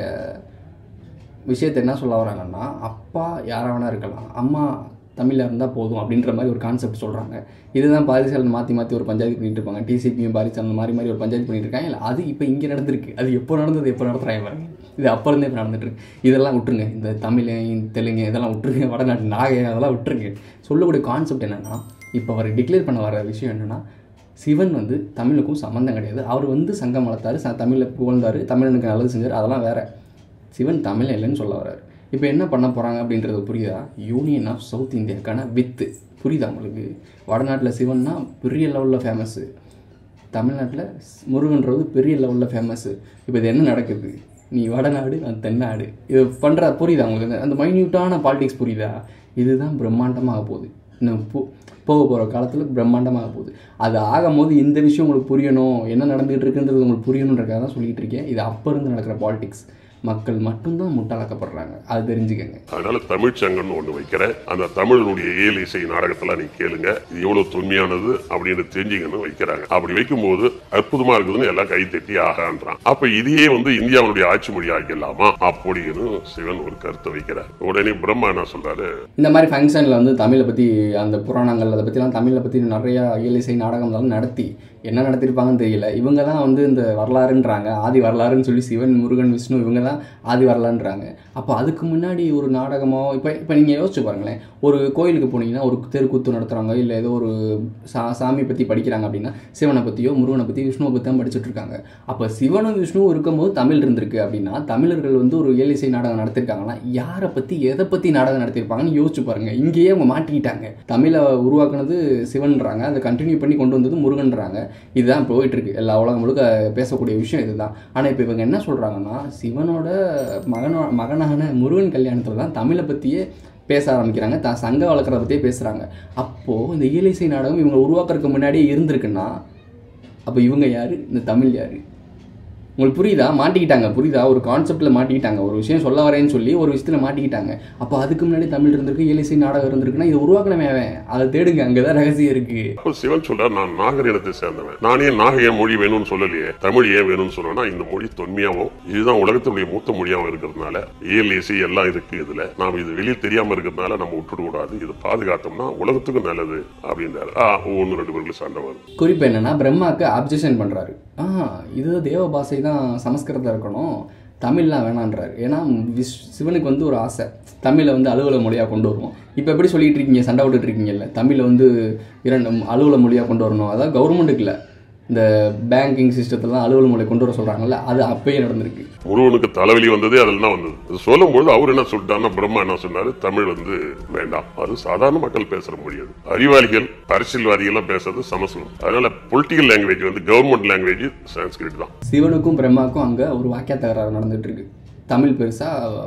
விஷயத்தை என்ன சொல்ல வராங்கன்னா அப்பா யாரா வேணா இருக்கலாம் அம்மா தமிழில் இருந்தால் போதும் அப்படின்ற மாதிரி ஒரு கான்செப்ட் சொல்கிறாங்க இதுதான் பாரிசாலன் மாற்றி மாற்றி ஒரு பஞ்சாயத்து பண்ணிட்டு இருப்பாங்க டிசிபியும் பாரிசாலன் மாறி மாறி ஒரு பஞ்சாயத்து பண்ணிட்டு இருக்காங்க இல்லை அது இப்போ இங்கே நடந்திருக்கு அது எப்போ நடந்தது எப்போ நடத்துகிறாங்க பாருங்க இது அப்போ இருந்தே இப்போ நடந்துட்டு இருக்கு இதெல்லாம் விட்டுருங்க இந்த தமிழ் தெலுங்கு இதெல்லாம் விட்டுருங்க வடநாட்டு நாகை அதெல்லாம் விட்டுருங்க சொல்லக்கூடிய கான்செப்ட் என்னன்னா இப்போ அவர் டிக்ளேர் பண்ண வர விஷயம் என்னன்னா சிவன் வந்து தமிழுக்கும் சம்மந்தம் கிடையாது அவர் வந்து சங்கம் வளர்த்தாரு ச தமிழில் புகழ்ந்தாரு தமிழனுக்கு நல்லது செஞ்சார் அதெல்லாம் வேற சிவன் தமிழ் இல்லைன்னு சொல்ல வர்றாரு இப்போ என்ன பண்ண போகிறாங்க அப்படின்றது புரியுதா யூனியன் ஆஃப் சவுத் இந்தியாக்கான வித்து புரியுதா உங்களுக்கு வடநாட்டில் சிவன்னா பெரிய லெவலில் ஃபேமஸ்ஸு தமிழ்நாட்டில் முருகன்றது பெரிய லெவலில் ஃபேமஸ்ஸு இப்போ இது என்ன நடக்குது நீ வடநாடு நான் தென்னாடு இது பண்ணுற புரியுதா உங்களுக்கு அந்த- அந்த மைன்யூட்டான பாலிடிக்ஸ் புரியுதா இதுதான் பிரம்மாண்டமாக போகுது இன்னும் போ போக போகிற காலத்தில் பிரம்மாண்டமாக போகுது அது ஆகும்போது இந்த விஷயம் உங்களுக்கு புரியணும் என்ன நடந்துகிட்டு இருக்குன்றது உங்களுக்கு புரியணுன்றக்காக தான் சொல்லிட்டு இருக்கேன் இது அப்போ இருந்து நடக்கிற பாலிடிக்ஸ் மக்கள் மட்டும்தான் முட்டாளாக்கப்படுறாங்க அது தெரிஞ்சுக்கங்க அதனால தமிழ் சங்கம்னு ஒண்ணு வைக்கிறேன் அந்த தமிழனுடைய இயல் இசை நாடகத்தெல்லாம் நீங்க கேளுங்க இது எவ்வளவு தொன்மையானது அப்படின்னு தெரிஞ்சுங்கன்னு வைக்கிறாங்க அப்படி வைக்கும்போது அற்புதமா இருக்குதுன்னு எல்லாம் கை தட்டி ஆகான்றான் அப்ப இதையே வந்து இந்தியாவுடைய ஆட்சி மொழி ஆக்கிடலாமா அப்படின்னு சிவன் ஒரு கருத்தை வைக்கிறார் உடனே பிரம்மா என்ன சொல்றாரு இந்த மாதிரி ஃபங்க்ஷனில் வந்து தமிழை பற்றி அந்த புராணங்கள் அதை பற்றிலாம் தமிழை பற்றி நிறையா இயலிசை நாடகம் எல்லாம் நடத்தி என்ன நடத்திருப்பாங்கன்னு தெரியல இவங்க தான் வந்து இந்த வரலாறுன்றாங்க ஆதி வரலாறுன்னு சொல்லி சிவன் முருகன் விஷ்ணு இவங்க தான் ஆதி வரலாறுன்றாங்க அப்போ அதுக்கு முன்னாடி ஒரு நாடகமோ இப்போ இப்போ நீங்கள் யோசிச்சு பாருங்களேன் ஒரு கோயிலுக்கு போனீங்கன்னா ஒரு தெருக்கூத்து நடத்துகிறாங்க இல்லை ஏதோ ஒரு சா சாமி பற்றி படிக்கிறாங்க அப்படின்னா சிவனை பற்றியோ முருகனை பற்றி விஷ்ணுவை பற்றி தான் படிச்சுட்டு இருக்காங்க அப்போ சிவனும் விஷ்ணுவும் இருக்கும்போது தமிழ் இருந்திருக்கு அப்படின்னா தமிழர்கள் வந்து ஒரு இயலிசை நாடகம் நடத்திருக்காங்கன்னா யாரை பற்றி எதை பற்றி நாடகம் நடத்திருப்பாங்கன்னு யோசிச்சு பாருங்க இங்கேயே அவங்க மாட்டிக்கிட்டாங்க தமிழை உருவாக்குனது சிவன்றாங்க அதை கண்டினியூ பண்ணி கொண்டு வந்தது முருகன்றாங்க இதுதான் போயிட்டு இருக்கு எல்லா உலகம் முழுக்க பேசக்கூடிய விஷயம் இதுதான் ஆனால் இப்போ இவங்க என்ன சொல்கிறாங்கன்னா சிவனோட மகனோ மகனான முருகன் கல்யாணத்தில் தான் தமிழை பற்றியே பேச ஆரம்பிக்கிறாங்க தான் சங்க வளர்க்குறத பற்றியே பேசுகிறாங்க அப்போது இந்த இயலிசை நாடகம் இவங்க உருவாக்குறதுக்கு முன்னாடியே இருந்திருக்குன்னா அப்போ இவங்க யார் இந்த தமிழ் யார் உங்களுக்கு புரியுதா மாட்டிக்கிட்டாங்க புரியுதா ஒரு கான்செப்டில் மாட்டிக்கிட்டாங்க ஒரு விஷயம் சொல்ல வரேன்னு சொல்லி ஒரு விஷயத்தில் மாட்டிக்கிட்டாங்க அப்போ அதுக்கு முன்னாடி தமிழ் இருந்திருக்கு இயலிசை நாடகம் இருந்திருக்குன்னா இது உருவாக்கணுமே அவன் அதை தேடுங்க அங்கே தான் ரகசியம் இருக்குது அப்ப சிவன் சொல்றார் நான் நாகர் இனத்தை சேர்ந்தவன் நானே நாகைய மொழி வேணும்னு சொல்லலையே தமிழ் ஏன் வேணும்னு சொன்னா இந்த மொழி தொன்மையாவும் இதுதான் உலகத்தினுடைய மூத்த மொழியாவும் இருக்கிறதுனால இயல் இசை எல்லாம் இருக்கு இதுல நாம் இது வெளியே தெரியாம இருக்கிறதுனால நம்ம விட்டுட கூடாது இது பாதுகாத்தோம்னா உலகத்துக்கும் நல்லது அப்படின்றாரு ஆ ஒன்னு ரெண்டு பேருக்கு சண்டை வருது குறிப்பு என்னன்னா பிரம்மாவுக்கு அப்ஜெக்ஷன் பண்ணுறாரு ஆ இது தேவ பாஷை தான் சமஸ்கிருதம் இருக்கணும் தமிழ்லாம் வேணான்றாரு ஏன்னா விஸ் சிவனுக்கு வந்து ஒரு ஆசை தமிழை வந்து அலுவலக மொழியாக கொண்டு வருவோம் இப்போ எப்படி சொல்லிட்டு இருக்கீங்க சண்டை விட்டுட்டு இருக்கீங்கல்ல தமிழை வந்து இரண்டு அலுவலக மொழியாக கொண்டு வரணும் அதாவது கவர்மெண்ட்டுக்கு இல்லை இந்த பேங்கிங் சிஸ்டத்தெல்லாம் அலுவலக மொழி கொண்டு வர சொல்கிறாங்கல்ல அது அப்பயே நடந்திருக்கு முருகனுக்கு தலைவலி வந்ததே அதில் தான் வந்தது இது சொல்லும்போது அவர் என்ன சொல்லிட்டாருன்னா பிரம்மா என்ன சொன்னாரு தமிழ் வந்து வேண்டாம் அது சாதாரண மக்கள் பேசுற மொழி அது அறிவாளிகள் அரசியல்வாதிகள் எல்லாம் பேசுறது சமஸ்கிருதம் அதனால பொலிட்டிக்கல் லாங்குவேஜ் வந்து கவர்மெண்ட் லாங்குவேஜ் சான்ஸ்கிரிட் தான் சிவனுக்கும் பிரம்மாவுக்கும் அங்கே ஒரு வாக்கிய தகராறு நடந்துட்டு இருக்கு தமிழ் பெருசா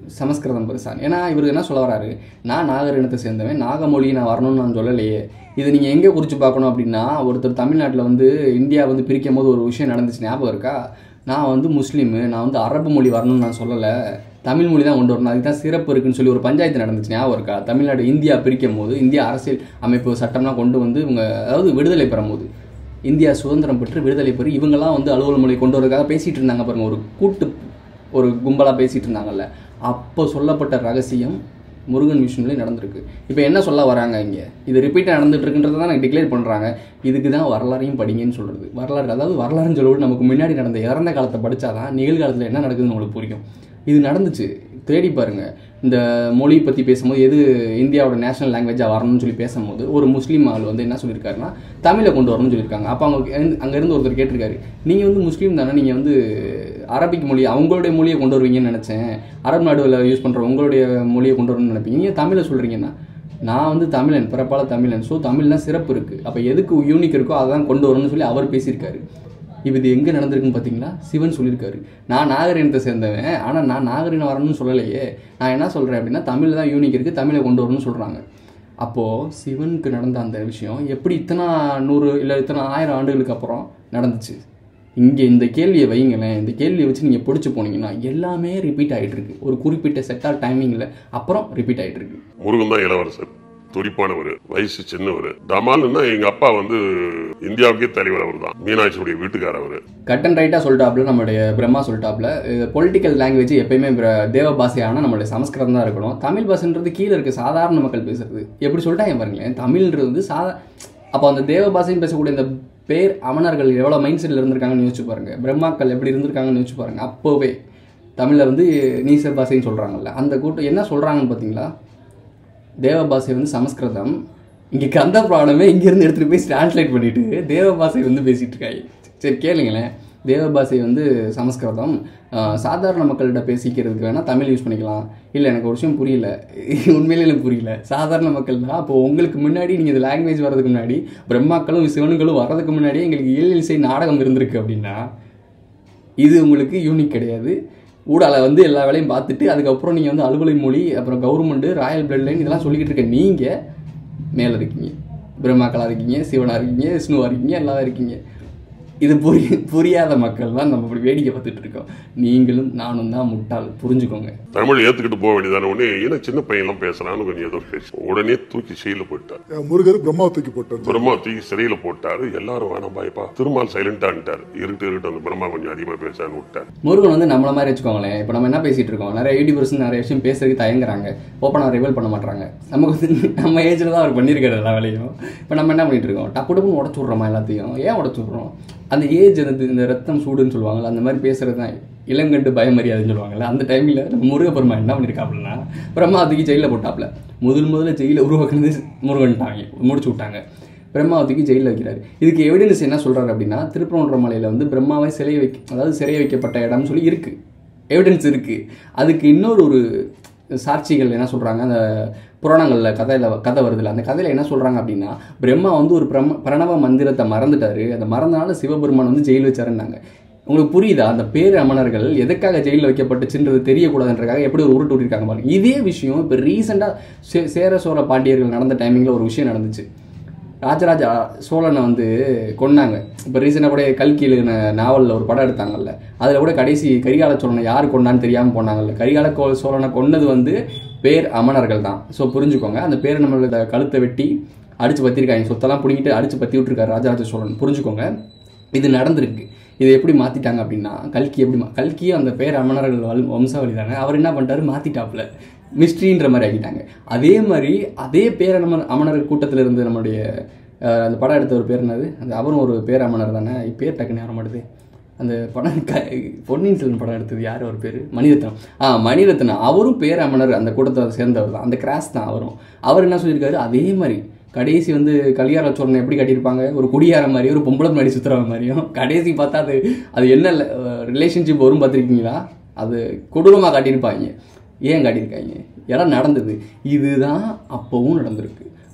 சமஸ்கிருதம் பெருசான் ஏன்னா இவர் என்ன சொல்ல வராரு நான் நாகர் இனத்தை சேர்ந்தவன் நாகமொழி நான் வரணும்னு நான் சொல்லலையே இது நீங்கள் எங்கே குறித்து பார்க்கணும் அப்படின்னா ஒருத்தர் தமிழ்நாட்டில் வந்து இந்தியா வந்து பிரிக்கும் போது ஒரு விஷயம் நடந்துச்சு ஞாபகம் இருக்கா நான் வந்து முஸ்லீமு நான் வந்து அரபு மொழி வரணும்னு நான் சொல்லலை தமிழ் மொழி தான் கொண்டு வரணும் அதுக்கு தான் சிறப்பு இருக்குன்னு சொல்லி ஒரு பஞ்சாயத்து நடந்துச்சு ஞாபகம் இருக்கா தமிழ்நாடு இந்தியா பிரிக்கும் போது இந்தியா அரசியல் அமைப்பு சட்டம்லாம் கொண்டு வந்து இவங்க அதாவது விடுதலை பெறும் போது இந்தியா சுதந்திரம் பெற்று விடுதலை பெறு இவங்கெல்லாம் வந்து அலுவல் மொழி கொண்டு வரதுக்காக பேசிகிட்டு இருந்தாங்க பாருங்க ஒரு கூட்டு ஒரு கும்பலாக பேசிகிட்டு இருந்தாங்கல்ல அப்போ சொல்லப்பட்ட ரகசியம் முருகன் விஷ்ணுலே நடந்திருக்கு இப்போ என்ன சொல்ல வராங்க இங்கே இது ரிப்பீட்டாக நடந்துட்டு இருக்குன்றதை தான் எனக்கு டிக்ளேர் பண்ணுறாங்க இதுக்கு தான் வரலாறையும் படிங்கன்னு சொல்கிறது வரலாறு அதாவது வரலாறுன்னு சொல்லும்போது நமக்கு முன்னாடி நடந்த இறந்த காலத்தை படித்தாதான் நிகழ்காலத்தில் என்ன நடக்குதுன்னு உங்களுக்கு புரியும் இது நடந்துச்சு தேடி பாருங்க இந்த மொழி பற்றி பேசும்போது எது இந்தியாவோட நேஷனல் லாங்குவேஜாக வரணும்னு சொல்லி பேசும்போது ஒரு முஸ்லீம் ஆள் வந்து என்ன சொல்லியிருக்காருன்னா தமிழை கொண்டு வரணும்னு சொல்லியிருக்காங்க அப்போ அவங்க அங்கேருந்து ஒருத்தர் கேட்டிருக்காரு நீங்கள் வந்து முஸ்லீம் தானே நீங்கள் வந்து அரபிக் மொழி அவங்களுடைய மொழியை கொண்டு வருவீங்கன்னு நினச்சேன் அரபு நாடுகளில் யூஸ் பண்ணுற உங்களுடைய மொழியை கொண்டு வரணும்னு நினைப்பீங்க நீங்கள் தமிழை சொல்கிறீங்கன்னா நான் வந்து தமிழன் பிறப்பால தமிழன் ஸோ தமிழ்னா சிறப்பு இருக்குது அப்போ எதுக்கு யூனிக் இருக்கோ அதான் கொண்டு வரணும்னு சொல்லி அவர் பேசியிருக்காரு இப்போ இது எங்கே நடந்திருக்குன்னு பார்த்தீங்களா சிவன் சொல்லியிருக்காரு நான் நாகரினத்தை சேர்ந்தவன் ஆனால் நான் நாகரினம் வரணும்னு சொல்லலையே நான் என்ன சொல்கிறேன் அப்படின்னா தமிழ் தான் யூனிக் இருக்குது தமிழை கொண்டு வரணும்னு சொல்கிறாங்க அப்போது சிவனுக்கு நடந்த அந்த விஷயம் எப்படி இத்தனை நூறு இல்லை இத்தனை ஆயிரம் ஆண்டுகளுக்கு அப்புறம் நடந்துச்சு இங்கே இந்த கேள்வியை வைங்களேன் இந்த கேள்வியை வச்சு நீங்கள் பிடிச்சி போனீங்கன்னா எல்லாமே ரிப்பீட் ஆகிட்டு இருக்கு ஒரு குறிப்பிட்ட செட்டால் டைமிங்கில் அப்புறம் ரிப்பீட் ஆகிட்டு இருக்கு முருகன் தான் இளவரசர் துடிப்பானவர் வயசு சின்னவர் தமால்னா எங்க அப்பா வந்து இந்தியாவுக்கே தலைவர் அவர் தான் மீனாட்சியுடைய வீட்டுக்காரர் அவரு கட் அண்ட் ரைட்டாக சொல்லிட்டாப்ல நம்மளுடைய பிரம்மா சொல்லிட்டாப்ல பொலிட்டிக்கல் லாங்குவேஜ் எப்பயுமே பிர- தேவ பாஷையான நம்மளுடைய சமஸ்கிருதம் தான் இருக்கணும் தமிழ் பாஷைன்றது கீழே இருக்க சாதாரண மக்கள் பேசுறது எப்படி சொல்லிட்டாங்க பாருங்களேன் தமிழ்ன்றது வந்து சாதா அப்போ அந்த தேவ பாஷைன்னு பேசக்கூடிய இந்த பேர் அமனர்கள் எவ்வளோ மைண்ட் செட்டில் இருந்திருக்காங்கன்னு யோசிச்சு பாருங்க பிரம்மாக்கள் எப்படி இருந்திருக்காங்கன்னு யோசிச்சு பாருங்க அப்போவே தமிழில் வந்து நீச பாஷைன்னு சொல்கிறாங்கல்ல அந்த கூட்டம் என்ன சொல்கிறாங்கன்னு பார்த்தீங்களா தேவ பாஷை வந்து சமஸ்கிருதம் இங்கே கந்த புராணமே இங்கேருந்து எடுத்துகிட்டு போய் டிரான்ஸ்லேட் பண்ணிட்டு தேவ பாஷை வந்து பேசிகிட்டு இருக்காங்க சரி கேளுங்களேன் தேவ பாஷை வந்து சமஸ்கிருதம் ஆஹ், சாதாரண மக்கள்கிட்ட பேசிக்கிறதுக்கு வேணால் தமிழ் யூஸ் பண்ணிக்கலாம் இல்லை எனக்கு ஒரு விஷயம் புரியல உண்மையிலே எனக்கு புரியல சாதாரண மக்கள் தான் அப்போ உங்களுக்கு முன்னாடி நீங்கள் இந்த லாங்குவேஜ் வர்றதுக்கு முன்னாடி பிரம்மாக்களும் சிவனுங்களும் வர்றதுக்கு முன்னாடியே எங்களுக்கு இயல் இசை நாடகம் இருந்திருக்கு அப்படின்னா இது உங்களுக்கு யூனிக் கிடையாது ஊடால வந்து எல்லா வேலையும் பார்த்துட்டு அதுக்கப்புறம் நீங்கள் வந்து அலுவலை மொழி அப்புறம் கவர்மெண்ட் ராயல் பிளட் லைன் இதெல்லாம் சொல்லிக்கிட்டு இருக்க நீங்கள் மேலே இருக்கீங்க பிரம்மாக்களாக இருக்கீங்க சிவனாக இருக்கீங்க விஷ்ணுவாக இருக்கீங்க எல்லாம் இருக்கீங்க இது புரிய புரியாத மக்கள் தான் நம்ம இப்படி வேடிக்கை பார்த்துட்டு இருக்கோம் நீங்களும் நானும் தான் முட்டாள் புரிஞ்சுக்கோங்க தமிழ் ஏத்துக்கிட்டு போக வேண்டியதான உடனே ஏன்னா சின்ன பையன்லாம் பேசுறான்னு கொஞ்சம் ஏதோ பேசி உடனே தூக்கி சிறையில போயிட்டார் அஹ் முருகர் பிரம்மாவை தூக்கி போட்டார் பிரம்மா தூக்கி சிறையில போட்டாரு எல்லாரும் வேணாம் பாய்ப்பா திருமால் சைலண்டான்ட்டார் இருட்டு இருட்டு அந்த பிரம்மா கொஞ்சம் அதிகமா பேசான்னு விட்டார் முருகன் வந்து நம்மள மாதிரி வச்சுக்கோங்களேன் இப்போ நம்ம என்ன பேசிட்டு இருக்கோம் நிறைய யூடியூபர்ஸ் நிறைய விஷயம் பேசுறதுக்கு தயங்குறாங்க ஓப்பனாக ரிவீல் பண்ண மாட்டாங்க நமக்கு வந்து நம்ம ஏஜில் தான் அவர் பண்ணியிருக்காரு எல்லா வேலையும் இப்போ நம்ம என்ன பண்ணிட்டு இருக்கோம் டப்பு டப்புன்னு உடச்சு விட்றோமா எல்லாத்தையும் ஏன் உடச்சு விட்றோம் அந்த ஏஜ் அந்த இந்த ரத்தம் சூடுன்னு சொல்லுவாங்கல்ல அந்த மாதிரி பேசுறது தான் இளங்கண்டு பயமரியாதைன்னு சொல்லுவாங்கல்ல அந்த டைமில் நம்ம முருகப்பெருமா என்ன பண்ணியிருக்காப்புலன்னா பிரம்மா அதுக்கு ஜெயிலில் போட்டாப்புல முதல் முதல்ல ஜெயிலில் உருவாக்குனது முருகன்ட்டாங்க முடிச்சு விட்டாங்க பிரம்மாவதிக்கு ஜெயிலில் வைக்கிறாரு இதுக்கு எவிடன்ஸ் என்ன சொல்றாரு அப்படின்னா திருப்பரங்குன்ற வந்து பிரம்மாவை சிலை வைக்க அதாவது சிறை வைக்கப்பட்ட இடம்னு சொல்லி இருக்கு எவிடன்ஸ் இருக்கு அதுக்கு இன்னொரு ஒரு சாட்சிகள் என்ன சொல்றாங்க அந்த புராணங்களில் கதையில் கதை வருதுல்ல அந்த கதையில் என்ன சொல்றாங்க அப்படின்னா பிரம்மா வந்து ஒரு பிரம பிரணவ மந்திரத்தை மறந்துட்டாரு அந்த மறந்தனால சிவபெருமான் வந்து ஜெயில் வச்சாருன்னாங்க உங்களுக்கு புரியுதா அந்த பேர் அமணர்கள் எதுக்காக ஜெயிலில் வைக்கப்பட்டுச்சுன்றது தெரியக்கூடாதுன்றக்காக எப்படி ஒரு உருட்டு விட்டுருக்காங்க பாருங்க இதே விஷயம் இப்போ ரீசெண்டாக சே சேர சோழ பாண்டியர்கள் நடந்த டைமிங்கில் ஒரு விஷயம் நடந்துச்சு ராஜராஜ சோழனை வந்து கொன்னாங்க இப்போ ரீசெண்டாக கூட கல்கி எழுதின நாவலில் ஒரு படம் எடுத்தாங்கல்ல அதில் கூட கடைசி கரிகால சோழனை யார் கொண்டான்னு தெரியாமல் போனாங்கல்ல கரிகால கோ- சோழனை கொன்னது வந்து பேர் அமணர்கள் தான் ஸோ புரிஞ்சுக்கோங்க அந்த பேர் நம்மளோட கழுத்தை வெட்டி அடிச்சு பற்றிருக்காங்க சொத்தெல்லாம் பிடிங்கிட்டு அடிச்சு பற்றி விட்டுருக்காரு ராஜராஜ சோழன் புரிஞ்சுக்கோங்க இது நடந்திருக்கு இதை எப்படி மாற்றிட்டாங்க அப்படின்னா கல்கி எப்படி மா- கல்கியும் அந்த பேர் அமணர்கள் வல் வம்சாவளி தானே அவர் என்ன பண்ணிட்டாரு மாற்றிட்டாப்புல மிஸ்ட்ரின்ற மாதிரி ஆக்கிட்டாங்க அதே மாதிரி அதே பேர் அமர் அமணர் கூட்டத்தில் இருந்து நம்மளுடைய அஹ், அந்த படம் எடுத்த ஒரு பேர் என்னது அந்த அவரும் ஒரு பேர் அமணர் தானே பேர் டக்குன்னு வர மாட்டுது அந்த படம் க பொன்னியின் செல்வன் படம் எடுத்தது யார் ஒரு பேர் மணிரத்னம் ஆ மணிரத்னம் அவரும் பேர் அமணர் அந்த கூட்டத்தை சேர்ந்தவர் தான் அந்த கிராஸ் தான் அவரும் அவர் என்ன சொல்லியிருக்காரு அதே மாதிரி கடைசி வந்து கல்யாண சோழனை எப்படி கட்டியிருப்பாங்க ஒரு குடியார மாதிரி ஒரு பொம்பளை மாதிரி சுற்றுற மாதிரியும் கடைசி பார்த்தா அது அது என்ன ரிலேஷன்ஷிப் வரும் பார்த்துருக்கீங்களா அது கொடூரமாக காட்டியிருப்பாங்க ஏன் காட்டியிருக்காங்க எல்லாம் நடந்தது இதுதான் அப்போவும் நடந்திருக்கு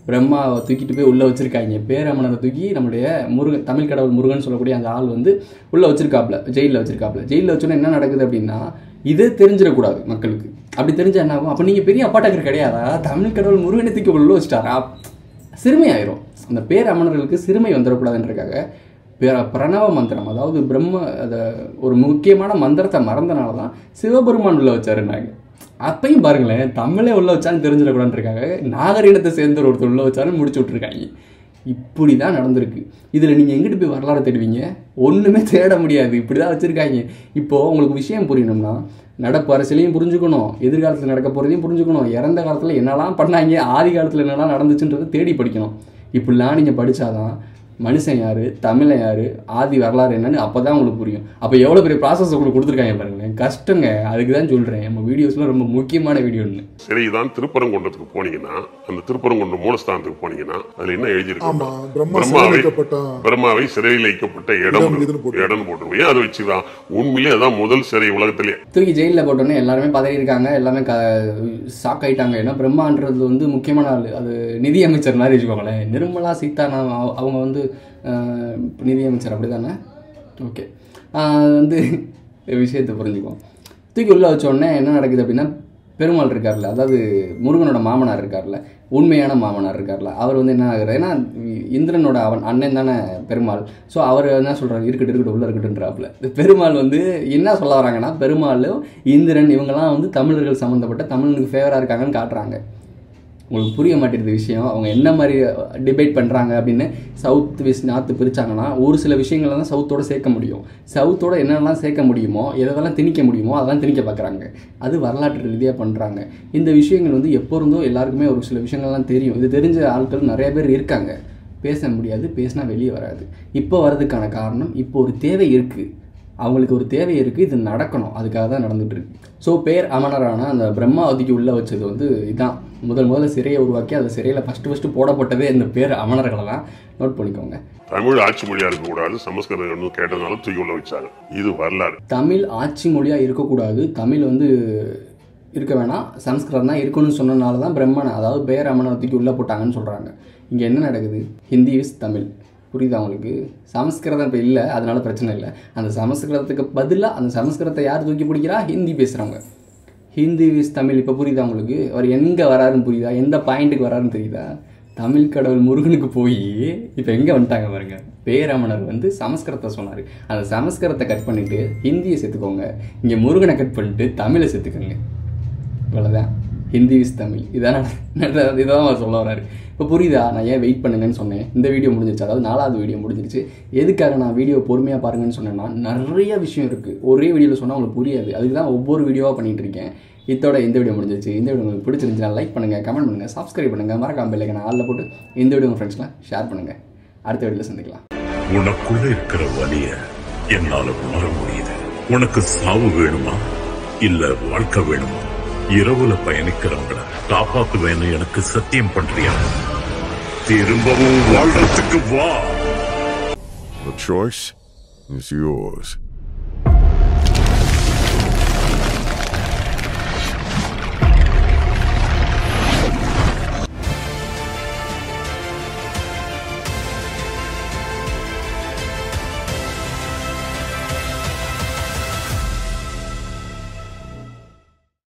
பிரம்மாவை தூக்கிட்டு போய் உள்ளே வச்சிருக்காங்க பேரமணரை தூக்கி நம்முடைய முருகன் தமிழ் கடவுள் முருகன் சொல்லக்கூடிய அந்த ஆள் வந்து உள்ளே வச்சிருக்காப்ல ஜெயிலில் வச்சிருக்காப்ல ஜெயிலில் வச்சோன்னா என்ன நடக்குது அப்படின்னா இதே தெரிஞ்சிடக்கூடாது மக்களுக்கு அப்படி தெரிஞ்சா என்ன ஆகும் அப்போ நீங்கள் பெரிய அப்பாட்டக்கர் கிடையாதா தமிழ் கடவுள் முருகனை தூக்கி உள்ள வச்சிட்டாரா சிறுமையாயிரும் அந்த பேர் அமணர்களுக்கு சிறுமை வந்துடக்கூடாதுன்றக்காக பிர- பிரணவ மந்திரம் அதாவது பிரம்ம அதை ஒரு முக்கியமான மந்திரத்தை மறந்தனால தான் சிவபெருமான் உள்ள வச்சாருன்னாங்க அப்பயும் பாருங்களேன் தமிழே உள்ள வச்சாலும் தெரிஞ்சிடக்கூடாதுன்றக்காக நாகரீகத்தை சேர்ந்த ஒருத்தர் உள்ள வச்சாலும் முடிச்சு விட்ருக்காங்க இப்படி தான் நடந்திருக்கு இதில் நீங்கள் எங்கிட்டு போய் வரலாறு தேடுவீங்க ஒன்றுமே தேட முடியாது இப்படி தான் வச்சுருக்காங்க இப்போது உங்களுக்கு விஷயம் புரியணும்னா நடப்பு அரசியலையும் புரிஞ்சுக்கணும் எதிர்காலத்தில் நடக்க போகிறதையும் புரிஞ்சுக்கணும் இறந்த காலத்தில் என்னெல்லாம் பண்ணாங்க ஆதி காலத்தில் என்னெல்லாம் நடந்துச்சுன்றதை தேடி படிக்கணும் இப்படிலாம் நீங்கள் படித்தாதான் மனுஷன் யார் தமிழன் யார் ஆதி வரலாறு என்னன்னு அப்போ தான் உங்களுக்கு புரியும் அப்போ எவ்வளோ பெரிய ப்ராசஸ் உங்களுக்கு கொடுத்துருக்காங்க பாருங்களேன் கஷ்டங்க அதுக்கு தான் சொல்கிறேன் நம்ம வீடியோஸ்லாம் ரொம்ப முக்கியமான வீடியோன்னு சரி தான் திருப்பரங்குன்றத்துக்கு போனீங்கன்னா அந்த திருப்பரங்குன்றம் மூலஸ்தானத்துக்கு போனீங்கன்னா அதுல என்ன எழுதியிருக்கு ஆமா, பிரம்மா பிரம்மாவை சிறையில் வைக்கப்பட்ட பிரம்மாவை சிறையில் வைக்கப்பட்ட இடம் இடம் இதுன்னு போட்டு. இடம் போட்டுருவோம் ஏன் அதை வச்சுதான் உண்மையிலே அதான் முதல் சிறை உலகத்திலே தூக்கி ஜெயிலில் போட்டோன்னே எல்லாருமே பதறி இருக்காங்க எல்லாமே க ஷாக் ஆயிட்டாங்க ஏன்னா பிரம்மான்றது வந்து முக்கியமான ஆள் அது நிதி அமைச்சர் மாதிரி வச்சுக்கோங்களேன் நிர்மலா சீதாராமன் அவ- அவங்க வந்து அஹ், நிதி அமைச்சர் அப்படி தானே ஓகே வந்து விஷயத்தை புரிஞ்சுக்குவோம் தூக்கி உள்ளே வச்ச உடனே என்ன நடக்குது அப்படின்னா பெருமாள் இருக்கார்ல அதாவது முருகனோட மாமனார் இருக்கார்ல உண்மையான மாமனார் இருக்கார்ல அவர் வந்து என்ன ஆகுறாரு ஏன்னா இந்திரனோட அவன் அண்ணன் தானே பெருமாள் ஸோ அவர் என்ன சொல்றாரு இருக்கட்டும் இருக்கட்டும் உள்ள இருக்கட்டும்ன்றாப்புல இந்த பெருமாள் வந்து என்ன சொல்ல வராங்கன்னா பெருமாளும் இந்திரன் இவங்கெல்லாம் வந்து தமிழர்கள் சம்மந்தப்பட்ட தமிழனுக்கு ஃபேவராக இருக்காங்கன்னு காட்டுறாங்க உங்களுக்கு புரிய மாட்டேங்குது விஷயம் அவங்க என்ன மாதிரி டிபேட் பண்ணுறாங்க அப்படின்னு சவுத் வெஸ்ட் நார்த்து பிரிச்சாங்கன்னா ஒரு சில விஷயங்களை தான் சவுத்தோட சேர்க்க முடியும் சவுத்தோட என்னெல்லாம் சேர்க்க முடியுமோ எதெல்லாம் திணிக்க முடியுமோ அதெல்லாம் திணிக்க பார்க்குறாங்க அது வரலாற்று ரீதியாக பண்ணுறாங்க இந்த விஷயங்கள் வந்து எப்போ இருந்தோ எல்லாருக்குமே ஒரு சில விஷயங்கள்லாம் தெரியும் இது தெரிஞ்ச ஆட்கள் நிறைய பேர் இருக்காங்க பேச முடியாது பேசினா வெளியே வராது இப்போ வர்றதுக்கான காரணம் இப்போ ஒரு தேவை இருக்குது அவங்களுக்கு ஒரு தேவை இருக்குது இது நடக்கணும் அதுக்காக தான் நடந்துட்டு இருக்கு ஸோ பேர் அமனரான அந்த பிரம்மாவதிக்கு உள்ள வச்சது வந்து இதான் முதல் முதல்ல சிறையை உருவாக்கி அந்த சிறையில் ஃபஸ்ட்டு ஃபஸ்ட்டு போடப்பட்டதே இந்த பேர் அமனர்களெல்லாம் நோட் பண்ணிக்கோங்க தமிழ் ஆட்சி மொழியா இருக்கக்கூடாது சமஸ்கிருதம் கேட்டதுனால தூக்கி உள்ள வச்சாங்க இது வரலாறு தமிழ் ஆட்சி மொழியாக இருக்கக்கூடாது தமிழ் வந்து இருக்க வேணாம் சம்ஸ்கிருதம் தான் இருக்கணும்னு சொன்னனால தான் பிரம்மனை அதாவது பேர் அமனவதிக்கு உள்ளே போட்டாங்கன்னு சொல்கிறாங்க இங்கே என்ன நடக்குது ஹிந்தி விஸ் தமிழ் புரியுதா உங்களுக்கு சமஸ்கிருதம் இப்போ இல்லை அதனால பிரச்சனை இல்லை அந்த சமஸ்கிருதத்துக்கு பதிலாக அந்த சமஸ்கிருதத்தை யார் தூக்கி பிடிக்கிறா ஹிந்தி பேசுகிறவங்க ஹிந்தி விஸ் தமிழ் இப்போ புரியுதா உங்களுக்கு அவர் எங்கே வராருன்னு புரியுதா எந்த பாயிண்ட்டுக்கு வராருன்னு தெரியுதா தமிழ் கடவுள் முருகனுக்கு போய் இப்போ எங்கே வந்துட்டாங்க பாருங்க பேரமணர் வந்து சமஸ்கிருதத்தை சொன்னார் அந்த சமஸ்கிருதத்தை கட் பண்ணிட்டு ஹிந்தியை சேர்த்துக்கோங்க இங்கே முருகனை கட் பண்ணிட்டு தமிழை சேர்த்துக்கோங்க இவ்வளோதான் ஹிந்தி விஸ் தமிழ் இதான் இதான் அவர் சொல்ல வராரு இப்போ புரியுதா நான் ஏன் வெயிட் பண்ணுங்கன்னு சொன்னேன் இந்த வீடியோ முடிஞ்சிருச்சு அதாவது நாலாவது வீடியோ முடிஞ்சிருச்சு எதுக்காக நான் வீடியோ பொறுமையாக பாருங்கன்னு சொன்னேன்னா நிறைய விஷயம் இருக்குது ஒரே வீடியோவில் சொன்னால் உங்களுக்கு புரியாது அதுக்கு தான் ஒவ்வொரு வீடியோவாக பண்ணிட்டு இருக்கேன் இதோட இந்த வீடியோ முடிஞ்சிருச்சு இந்த வீடியோ உங்களுக்கு பிடிச்சிருந்துச்சுன்னா லைக் பண்ணுங்கள் கமெண்ட் பண்ணுங்கள் சப்ஸ்கிரைப் பண்ணுங்கள் மறக்காம பெல்லைக்கான ஆளில் போட்டு இந்த வீடியோ உங்கள் ஃப்ரெண்ட்ஸ்லாம் ஷேர் பண்ணுங்கள் அடுத்த வீடியோவில் சந்திக்கலாம் உனக்குள்ள இருக்கிற வலிய என்னால உணர முடியுது உனக்கு சாவு வேணுமா இல்ல வாழ்க்கை வேணுமா இரவுல பயணிக்கிறவங்கள காப்பாத்துவேன்னு எனக்கு சத்தியம் பண்றியா திரும்பவும் வாழ்றதுக்கு வா The choice is yours.